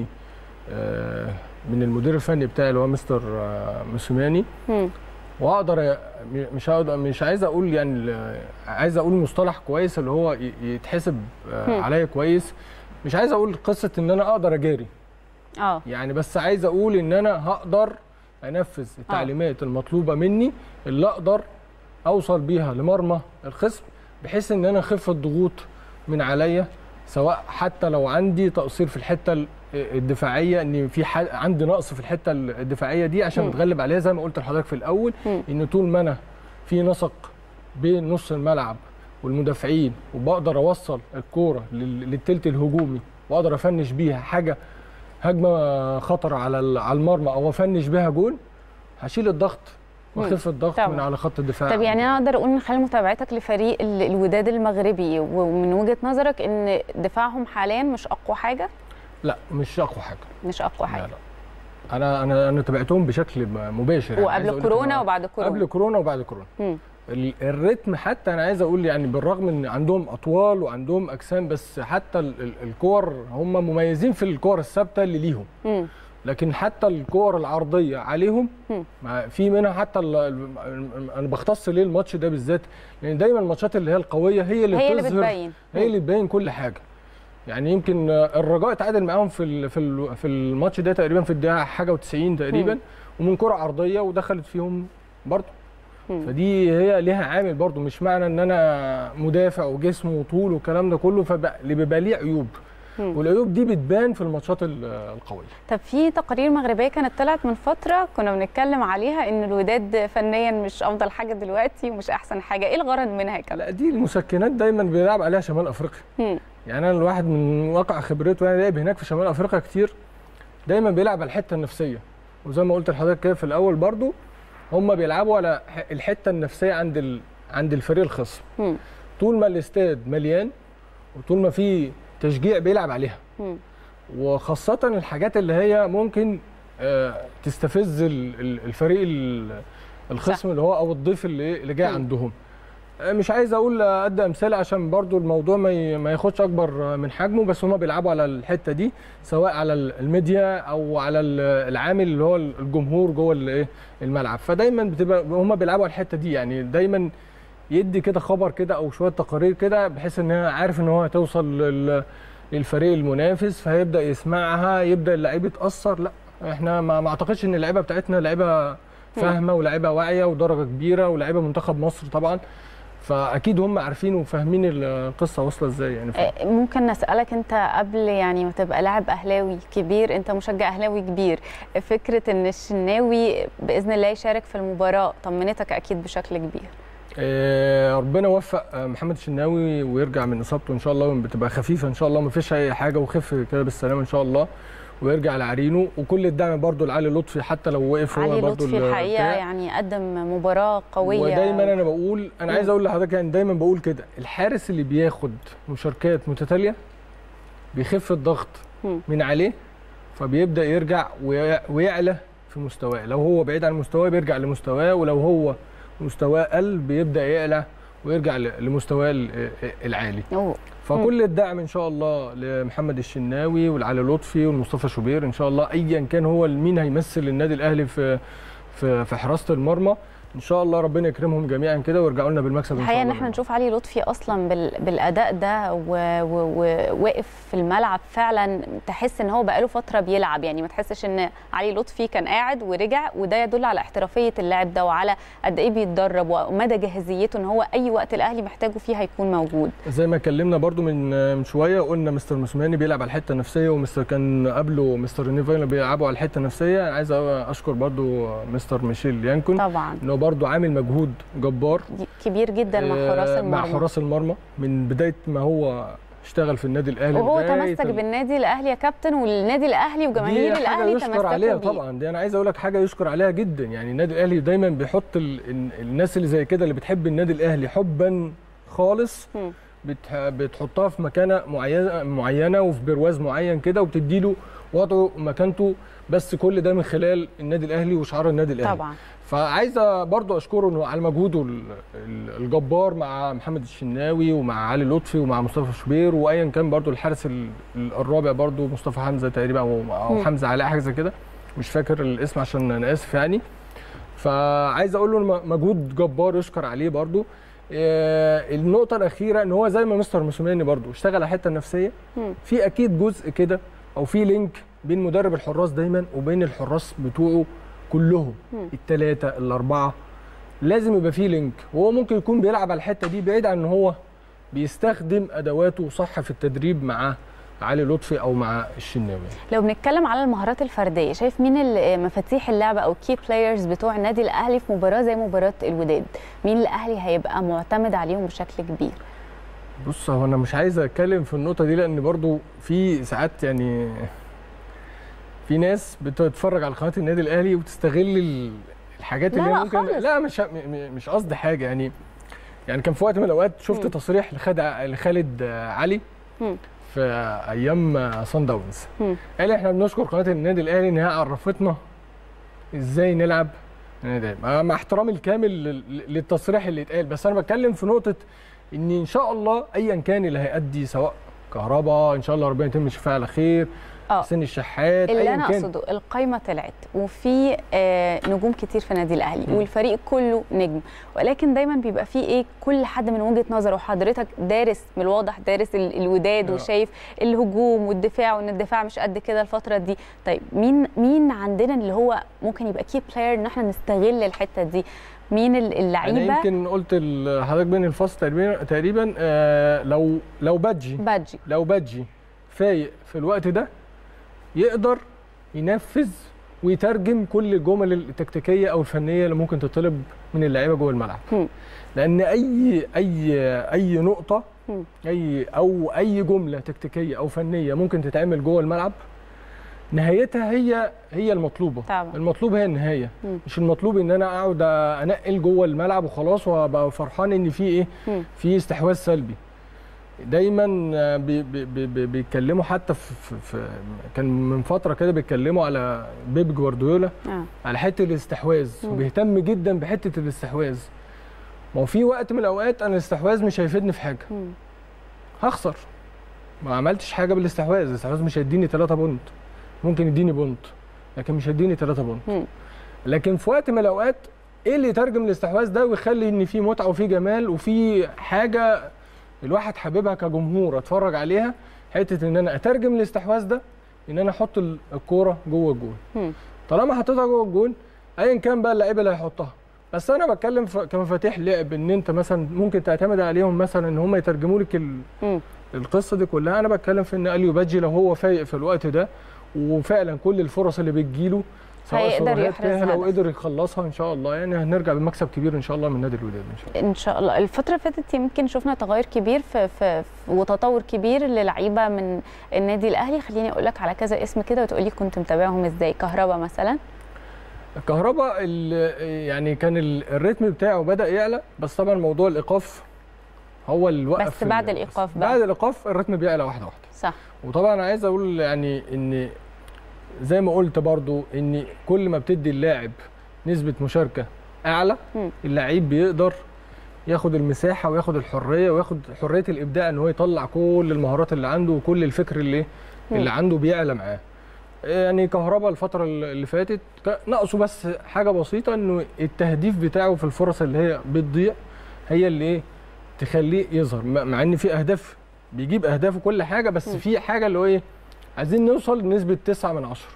آه، من المدير الفني بتاعي اللي هو مستر آه، موسيماني مم. واقدر أ- م- مش هقدر مش عايز اقول يعني ال- عايز اقول مصطلح كويس اللي هو ي- يتحسب آه، هم. عليا كويس مش عايز اقول قصه ان انا اقدر اجاري اه يعني بس عايز اقول ان انا هقدر انفذ التعليمات المطلوبه مني اللي اقدر اوصل بيها لمرمى الخصم بحيث ان انا اخف الضغوط من عليا سواء حتى لو عندي تقصير في الحته ال- الدفاعيه ان في ح- عندي نقص في الحته الدفاعيه دي عشان مم. اتغلب عليها زي ما قلت لحضرتك في الاول مم. ان طول ما انا في نسق بين نص الملعب والمدافعين وبقدر اوصل الكوره لل- للتلت الهجومي واقدر افنش بيها حاجه هجمه خطر على ال- على المرمى او افنش بيها جول هشيل الضغط واخف الضغط طبعا. من على خط الدفاع طب يعني انا اقدر اقول من خلال متابعتك لفريق ال- الوداد المغربي ومن وجهه نظرك ان دفاعهم حاليا مش اقوى حاجه لا مش اقوى حاجه مش اقوى لا حاجه لا انا انا انا تابعتهم بشكل م- مباشر يعني عايز وقبل أقول لك كورونا إن- وبعد كورونا قبل كورونا وبعد كورونا مم. ال- الريتم حتى انا عايز اقول يعني بالرغم ان عندهم اطوال وعندهم اجسام بس حتى ال- ال- الكور هم مميزين في الكور الثابته اللي ليهم مم. لكن حتى الكور العرضيه عليهم مم. ما- في منها حتى ال- ال- ال- انا بختص ليه الماتش ده بالذات لان دايما الماتشات اللي هي القويه هي اللي هي اللي بتظهر بتبين هي اللي تبين كل حاجه يعني يمكن الرجاء اتعادل معاهم في ال- في ال- في الماتش ده تقريبا في الدقيقه حاجه و90 تقريبا مم. ومن كره عرضيه ودخلت فيهم برضه مم. فدي هي ليها عامل برضو مش معنى ان انا مدافع وجسم وطول والكلام ده كله فاللي بيبقى ليه عيوب مم. والعيوب دي بتبان في الماتشات ال- القويه طب في تقارير مغربيه كانت طلعت من فتره كنا بنتكلم عليها ان الوداد فنيا مش افضل حاجه دلوقتي ومش احسن حاجه ايه الغرض منها يا كابتن لا دي المسكنات دايما بيلعب عليها شمال افريقيا مم. يعني انا الواحد من واقع خبرته يعني لعب هناك في شمال افريقيا كتير دايما بيلعب على الحته النفسيه وزي ما قلت لحضرتك كده في الاول برضو هم بيلعبوا على ح- الحته النفسيه عند ال... عند الفريق الخصم مم. طول ما الاستاد مليان وطول ما في تشجيع بيلعب عليها مم. وخاصه الحاجات اللي هي ممكن آه، تستفز ال- ال- الفريق ال- الخصم اللي هو او الضيف اللي اللي جاي مم. عندهم آه، مش عايز اقول ادي امثله عشان برضو الموضوع ما ي- ما ياخدش اكبر من حجمه بس هما بيلعبوا على الحته دي سواء على ال- الميديا او على ال- العامل اللي هو الجمهور جوه الايه الملعب فدايما بتبقى هما بيلعبوا على الحته دي يعني دايما يدي كده خبر كده او شويه تقارير كده بحيث ان هو عارف ان هو هتوصل لل- للفريق المنافس فهيبدا يسمعها يبدا اللعيب يتاثر لا احنا ما ما اعتقدش ان اللعيبه بتاعتنا لعيبه فاهمه ولاعيبه واعيه ودرجه كبيره ولاعيبه منتخب مصر طبعا فاكيد هم عارفين وفاهمين القصه واصله ازاي يعني ف... آه، ممكن نسألك انت قبل يعني ما تبقى لاعب اهلاوي كبير انت مشجع اهلاوي كبير فكرة ان الشناوي باذن الله يشارك في المباراة طمنتك اكيد بشكل كبير آه، ربنا يوفق آه، محمد الشناوي ويرجع من اصابته ان شاء الله بتبقى خفيفه ان شاء الله ما فيش اي حاجه وخف كده بالسلامه ان شاء الله ويرجع لعرينه وكل الدعم برضو لعلي لطفي حتى لو وقف هو علي برضو لطفي ال- الحقيقة بتاع. يعني قدم مباراة قوية ودايما انا بقول انا عايز اقول لحضرتك يعني دايما بقول كده الحارس اللي بياخد مشاركات متتاليه بيخف الضغط مم. من عليه فبيبدا يرجع وي- ويعلى في مستواه لو هو بعيد عن مستواه بيرجع لمستواه ولو هو مستواه قل بيبدا يعلى ويرجع ل- لمستواه ال- العالي أوه. فكل الدعم ان شاء الله لمحمد الشناوي والعلي لطفي والمصطفى شوبير ان شاء الله ايا كان هو مين هيمثل النادي الاهلي في في في حراسه المرمى ان شاء الله ربنا يكرمهم جميعا كده ويرجعوا لنا بالمكسب ان شاء الحقيقه الله ان احنا نشوف علي لطفي اصلا بال... بالاداء ده و- و- وواقف في الملعب فعلا تحس ان هو بقاله فتره بيلعب يعني ما تحسش ان علي لطفي كان قاعد ورجع وده يدل على احترافيه اللاعب ده وعلى قد ايه بيتدرب ومدى جاهزيته ان هو اي وقت الاهلي محتاجه فيه هيكون موجود زي ما اتكلمنا برضو من من شويه قلنا مستر موسيماني بيلعب على الحته النفسيه ومستر كان قبله مستر نيفايلا بيلعبوا على الحته النفسيه انا عايز اشكر برضو مستر ميشيل يانكون طبعا انه برضو عامل مجهود جبار كبير جدا مع حراس آه، المرمى مع حراس المرمى من بدايه ما هو اشتغل في النادي الاهلي وهو لغاية تمسك ال- بالنادي الاهلي يا كابتن والنادي الاهلي وجماهير دي حاجة الاهلي يشكر تمسكوا عليها بيه طبعا دي انا عايز اقول لك حاجه يشكر عليها جدا يعني النادي الاهلي دايما بيحط ال... ال- الناس اللي زي كده اللي بتحب النادي الاهلي حبا خالص مم. بتح... بتحطها في مكانه معينه معينه وفي برواز معين كده وبتدي له وضعه مكانته بس كل ده من خلال النادي الاهلي وشعار النادي الاهلي طبعا فعايزه برضو اشكره إنه على مجهوده ال- ال- الجبار مع محمد الشناوي ومع علي لطفي ومع مصطفى شوبير وايا كان برضو الحارس ال- ال- الرابع برضو مصطفى حمزه تقريبا او او مم. حمزه علاء حاجه زي كده مش فاكر الاسم عشان انا اسف يعني فعايز اقول له إن مجهود جبار يشكر عليه برضو آه، النقطة الأخيرة إن هو زي ما مستر موسيماني برضو اشتغل على الحتة النفسية مم. في أكيد جزء كده أو في لينك بين مدرب الحراس دايما وبين الحراس بتوعه كلهم مم. الثلاثة الأربعة لازم يبقى في لينك وهو ممكن يكون بيلعب على الحتة دي بعيد عن إن هو بيستخدم أدواته صح في التدريب مع علي لطفي أو مع الشناوي لو بنتكلم على المهارات الفرديه شايف مين ال- مفاتيح اللعبه او كي بلايرز بتوع النادي الاهلي في مباراه زي مباراه الوداد مين الاهلي هيبقى معتمد عليهم بشكل كبير بص هو انا مش عايز اتكلم في النقطه دي لان برضو في ساعات يعني في ناس بتتفرج على قناه النادي الاهلي وتستغل ال- الحاجات لا اللي هي لا ممكن خالص. لا مش م- م- مش قصدي حاجه يعني يعني كان في وقت من الاوقات شفت مم. تصريح لخالد لخالد علي مم. في ايام صن داونز مم. قال احنا بنشكر قناه النادي الاهلي ان هي عرفتنا ازاي نلعب النادي الأهلي. مع- مع احترامي الكامل لل- للتصريح اللي اتقال بس انا بتكلم في نقطه ان ان شاء الله ايا كان اللي هيأدي سواء كهرباء ان شاء الله ربنا يتم الشفاء على خير اه حسين الشحات اللي ايا انا كان اقصده القايمه طلعت وفي آه نجوم كتير في النادي الاهلي مم. والفريق كله نجم ولكن دايما بيبقى فيه ايه كل حد من وجهه نظره وحضرتك دارس من الواضح دارس ال- الوداد آه. وشايف الهجوم والدفاع وان الدفاع مش قد كده الفتره دي طيب مين مين عندنا اللي هو ممكن يبقى كي بلاير ان احنا نستغل الحته دي مين ال- انا اللعيبه يمكن قلت لحضرتك بين الفصل تقريبا تقريبا آه لو لو بادجي بادجي لو بادجي فايق في الوقت ده يقدر ينفذ ويترجم كل الجمل التكتيكيه او الفنيه اللي ممكن تطلب من اللعيبه جوه الملعب مم. لان اي اي اي نقطه مم. اي او اي جمله تكتيكيه او فنيه ممكن تتعمل جوه الملعب نهايتها هي هي المطلوبه طبعا. المطلوب هي النهايه مم. مش المطلوب ان انا اقعد انقل جوه الملعب وخلاص وابقى فرحان ان في ايه مم. في استحواذ سلبي دايما آه، بي بي بي بي- بيتكلموا حتى في, في, في كان من فتره كده بيتكلموا على بيب جوارديولا اه على حته الاستحواذ مم. وبيهتم جدا بحته الاستحواذ ما هو في وقت من الاوقات انا الاستحواذ مش هيفيدني في حاجه مم. هخسر ما عملتش حاجه بالاستحواذ الاستحواذ مش هيديني 3 بونت ممكن يديني بونت لكن مش هيديني 3 بونت مم. لكن في وقت من الاوقات ايه اللي يترجم الاستحواذ ده ويخلي ان في متعه وفي جمال وفي حاجه الواحد حاببها كجمهور اتفرج عليها حته ان انا اترجم الاستحواذ ده ان انا احط ال- الكوره جوه الجول مم. طالما حطيتها جوه الجول ايا كان بقى اللعيبه اللي هيحطها بس انا بتكلم ف- كمفاتيح لعب ان انت مثلا ممكن تعتمد عليهم مثلا ان هم يترجموا لك ال- مم. القصه دي كلها انا بتكلم في ان اليو بادجي لو هو فايق في الوقت ده وفعلا كل الفرص اللي بتجيله سواء هيقدر سيروهات يحرز فيها لو هدف. قدر يخلصها ان شاء الله يعني هنرجع بمكسب كبير ان شاء الله من نادي الوداد ان شاء الله ان شاء الله الفتره اللي فاتت يمكن شفنا تغير كبير في, في, في وتطور كبير للعيبه من النادي الاهلي خليني اقول لك على كذا اسم كده وتقولي كنت متابعهم ازاي كهربا مثلا الكهرباء ال- يعني كان ال- الريتم بتاعه بدا يعلى بس طبعا موضوع الايقاف هو اللي وقف بس بعد ال- الإيقاف بس بقى. بعد الايقاف الريتم بيعلى واحده واحده صح وطبعا عايز اقول يعني ان زي ما قلت برضو ان كل ما بتدي اللاعب نسبه مشاركه اعلى مم. اللعيب بيقدر ياخد المساحه وياخد الحريه وياخد حريه الابداع ان هو يطلع كل المهارات اللي عنده وكل الفكر اللي اللي عنده بيعلى معاه يعني كهربا الفتره اللي فاتت ك- ناقصه بس حاجه بسيطه انه التهديف بتاعه في الفرص اللي هي بتضيع هي اللي ايه تخليه يظهر مع مع ان في اهداف بيجيب اهداف وكل حاجه بس مم. في حاجه اللي هو ايه عايزين نوصل لنسبه 9 من 10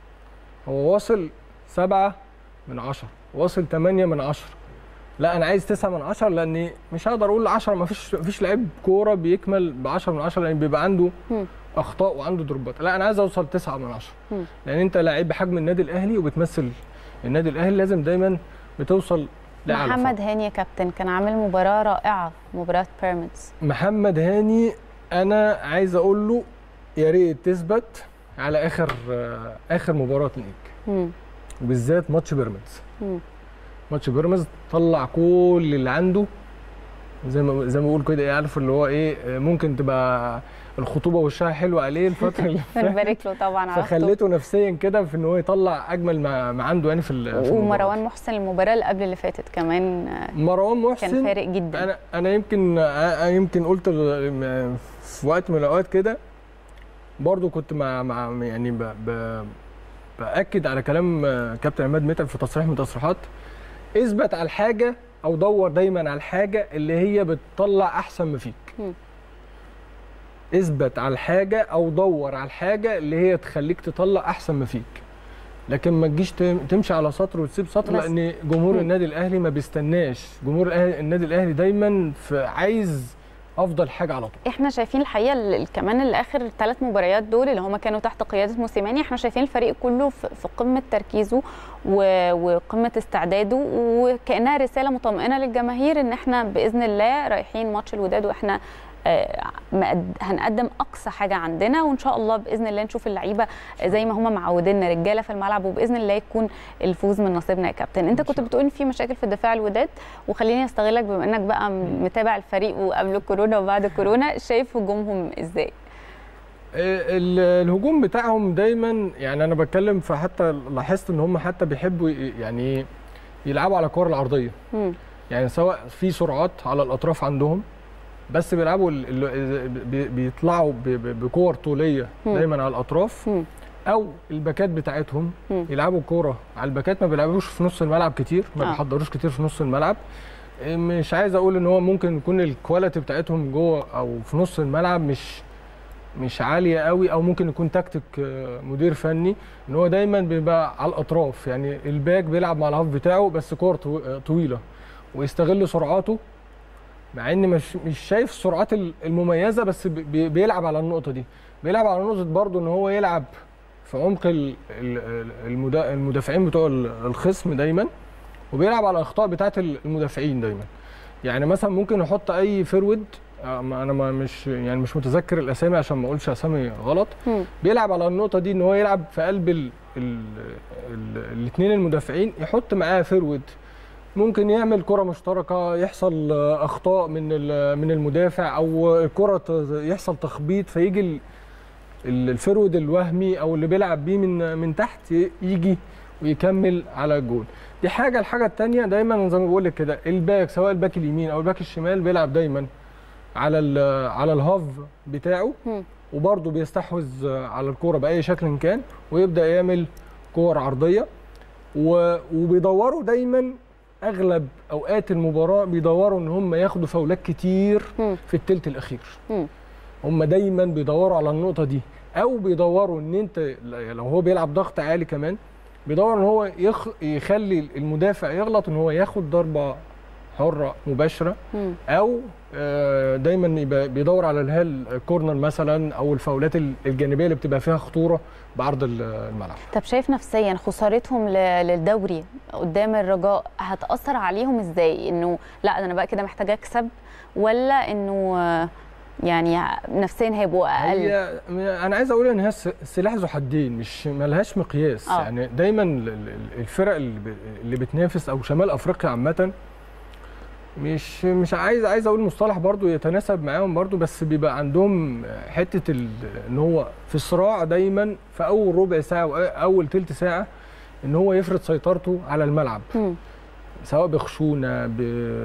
هو واصل 7 من 10 واصل 8 من 10 لا انا عايز 9 من 10 لان مش هقدر اقول 10 ما فيش ما فيش لعيب كوره بيكمل ب 10 من 10 لان بيبقى عنده مم. اخطاء وعنده دروبات لا انا عايز اوصل 9 من 10 مم. لان انت لعيب بحجم النادي الاهلي وبتمثل النادي الاهلي لازم دايما بتوصل لاعلى محمد فوق. هاني يا كابتن كان عامل مباراه رائعه مباراه بيراميدز محمد هاني انا عايز اقول له يا ريت تثبت على اخر آه، اخر مباراه ليك مم. وبالذات ماتش بيراميدز مم. ماتش بيراميدز طلع كل اللي عنده زي ما زي ما بقول كده إيه، عارف اللي هو ايه آه، ممكن تبقى الخطوبه وشها حلو عليه الفتره اللي فاتت بنبارك له طبعا على خطوبته. فخليته نفسيا كده في ان هو يطلع اجمل ما, ما عنده يعني في ال- في المباراة. ومروان محسن المباراه اللي قبل اللي فاتت كمان آه، مروان كان محسن فارق جدا انا انا يمكن انا يمكن قلت ال- م- في وقت من الاوقات كده برضو كنت مع مع يعني ب ب باكد على كلام كابتن عماد متعب في تصريح من التصريحات اثبت على الحاجه او دور دايما على الحاجه اللي هي بتطلع احسن ما فيك مم. اثبت على الحاجه او دور على الحاجه اللي هي تخليك تطلع احسن ما فيك لكن ما تجيش تم- تمشي على سطر وتسيب سطر بس- لان جمهور مم. النادي الاهلي ما بيستناش جمهور الأهلي- النادي الاهلي دايما في عايز افضل حاجه على طول احنا شايفين الحقيقه ال- ال- كمان الاخر ثلاث مباريات دول اللي هم كانوا تحت قياده موسيماني احنا شايفين الفريق كله في في قمه تركيزه و- وقمه استعداده وكانها رساله مطمئنه للجماهير ان احنا باذن الله رايحين ماتش الوداد واحنا آه، مقد- هنقدم اقصى حاجه عندنا وان شاء الله باذن الله نشوف اللعيبه زي ما هم معودينا رجاله في الملعب وباذن الله يكون الفوز من نصيبنا يا كابتن انت إن كنت شاء بتقول إن في مشاكل في الدفاع الوداد وخليني استغلك بما انك بقى متابع الفريق وقبل كورونا وبعد كورونا شايف هجومهم ازاي ال- الهجوم بتاعهم دايما يعني انا بتكلم فحتى لاحظت ان هم حتى بيحبوا ي- يعني يلعبوا على الكور العرضيه مم. يعني سواء في سرعات على الاطراف عندهم بس بيلعبوا ال- ال- بي- بيطلعوا ب- ب- بكور طوليه مم. دايما على الاطراف مم. او الباكات بتاعتهم مم. يلعبوا كوره على الباكات ما بيلعبوش في نص الملعب كتير ما آه. بيحضروش كتير في نص الملعب إيه، مش عايز اقول ان هو ممكن يكون الكواليتي بتاعتهم جوه او في نص الملعب مش مش عاليه قوي او ممكن يكون تكتيك آه، مدير فني ان هو دايما بيبقى على الاطراف يعني الباك بيلعب مع الهاف بتاعه بس كور طو- آه، طويله ويستغل سرعاته مع ان مش مش شايف السرعات ال- المميزه بس بي- بيلعب على النقطه دي بيلعب على نقطه برضه ان هو يلعب في عمق ال- ال- المدا- المدافعين بتوع ال- الخصم دايما وبيلعب على الاخطاء بتاعت المدافعين دايما يعني مثلا ممكن يحط اي فيرود آه، ما انا ما مش يعني مش متذكر الاسامي عشان ما اقولش اسامي غلط مم. بيلعب على النقطه دي ان هو يلعب في قلب ال ال ال الاثنين المدافعين يحط معاه فيرود ممكن يعمل كره مشتركه يحصل آه، اخطاء من ال- من المدافع او الكره ت- يحصل تخبيط فيجي ال- ال- الفيرود الوهمي او اللي بيلعب بيه من من تحت ي- يجي ويكمل على الجول دي حاجه الحاجه الثانيه دايما زي ما بقول لك كده الباك سواء الباك اليمين او الباك الشمال بيلعب دايما على ال- على الهاف بتاعه مم. وبرضه بيستحوذ على الكوره باي شكل كان ويبدا يعمل كور عرضيه و- وبيدوروا دايما اغلب اوقات المباراه بيدوروا ان هم ياخدوا فاولات كتير مم. في الثلث الاخير مم. هم دايما بيدوروا على النقطه دي او بيدوروا ان انت لو هو بيلعب ضغط عالي كمان بيدور ان هو يخ... يخلي المدافع يغلط ان هو ياخد ضربه حره مباشره مم. او آه، دايما يبقى بيدور على اللي هي الكورنر مثلا او الفاولات الجانبيه اللي بتبقى فيها خطوره بعرض ال- الملعب طب شايف نفسيا خسارتهم ل- للدوري قدام الرجاء هتأثر عليهم ازاي انه لا ده انا بقى كده محتاجه اكسب ولا انه آه، يعني نفسيا هيبقوا اقل هي انا عايز اقول ان هي س- سلاح ذو حدين مش ملهاش مقياس آه. يعني دايما ال- ال- الفرق اللي ب- اللي بتنافس او شمال افريقيا عامه مش مش عايز عايز اقول مصطلح برضو يتناسب معاهم برضو بس بيبقى عندهم حته ال- ان هو في صراع دايما في اول ربع ساعه واول تلت ساعه ان هو يفرض سيطرته على الملعب مم. سواء بخشونه ب...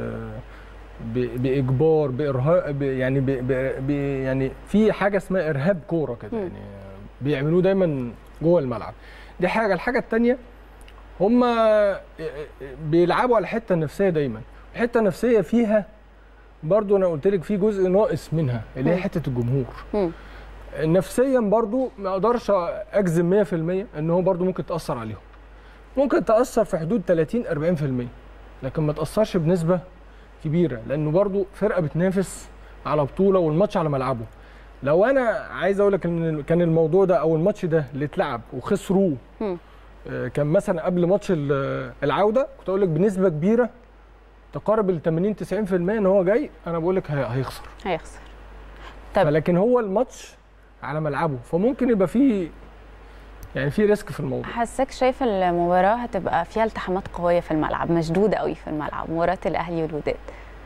ب... باجبار بارهاب ب... يعني ب... ب... ب... يعني في حاجه اسمها ارهاب كوره كده مم. يعني بيعملوه دايما جوه الملعب دي حاجه الحاجه الثانيه هم بيلعبوا على الحته النفسيه دايما الحته النفسيه فيها برضو انا قلت لك في جزء ناقص منها اللي هي مم. حته الجمهور مم. نفسيا برضو ما اقدرش اجزم 100% ان هو برضو ممكن تاثر عليهم ممكن تاثر في حدود 30 40% لكن ما تاثرش بنسبه كبيره لانه برضو فرقه بتنافس على بطوله والماتش على ملعبه لو انا عايز اقول لك ان كان الموضوع ده او الماتش ده اللي اتلعب وخسروه مم. آه، كان مثلا قبل ماتش ال- العوده كنت اقول لك بنسبه كبيره تقارب ال 80 90% ان هو جاي انا بقول لك هي- هيخسر هيخسر طب. فلكن هو الماتش على ملعبه فممكن يبقى فيه يعني في ريسك في الموضوع حاساك شايف المباراه هتبقى فيها التحامات قويه في الملعب مشدوده قوي في الملعب مباراه الاهلي والوداد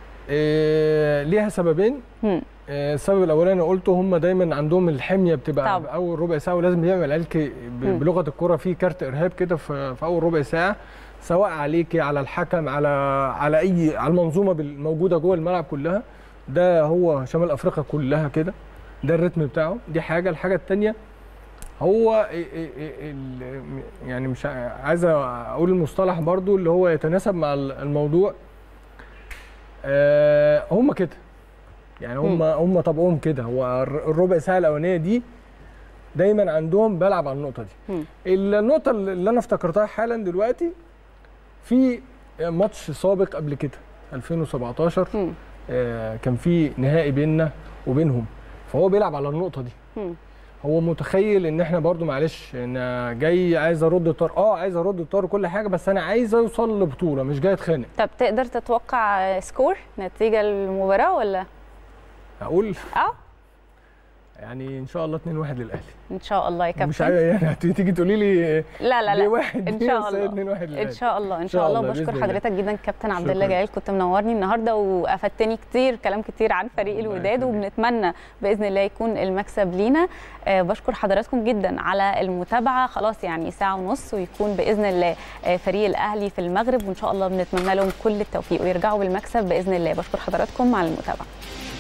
إيه ليها سببين مم. إيه السبب الاولاني قلته هم دايما عندهم الحميه بتبقى طبعا. في اول ربع ساعه ولازم يعمل عليك ب- مم. بلغه الكره في كارت ارهاب كده في, في اول ربع ساعه سواء عليكي على الحكم على على اي على المنظومه الموجوده جوه الملعب كلها ده هو شمال افريقيا كلها كده ده الريتم بتاعه دي حاجه الحاجه الثانيه هو ال- ال- ال- يعني مش عايز اقول المصطلح برضو اللي هو يتناسب مع الموضوع آه، هم كده يعني هم هم طبعهم كده هو الر- الربع ساعه الاولانيه دي دايما عندهم بلعب على النقطه دي مم. النقطه اللي انا افتكرتها حالا دلوقتي في ماتش سابق قبل كده 2017 مم. آه، كان في نهائي بيننا وبينهم فهو بيلعب على النقطه دي مم. هو متخيل ان احنا برضو معلش انا جاي عايز ارد الطار اه عايز ارد الطار وكل حاجه بس انا عايز اوصل لبطوله مش جاي اتخانق طب تقدر تتوقع سكور نتيجه المباراه ولا اقول اه يعني ان شاء الله 2 1 للاهلي ان شاء الله يا مش كابتن عايز يعني تيجي تقولي لي لا لا ليه لا واحد ان ليه شاء بس الله 2 1 ان للاهلي شاء الله ان شاء شاء الله الله، بشكر بإذن الله. حضرتك جدا كابتن عبد الله شكراً. جلال كنت منورني النهارده وافدتني كتير كلام كتير عن فريق الله الوداد يخليك. وبنتمنى باذن الله يكون المكسب لينا آه، بشكر حضراتكم جدا على المتابعه خلاص يعني ساعه ونص ويكون باذن الله آه، فريق الاهلي في المغرب وان شاء الله بنتمنى لهم كل التوفيق ويرجعوا بالمكسب باذن الله بشكر حضراتكم على المتابعه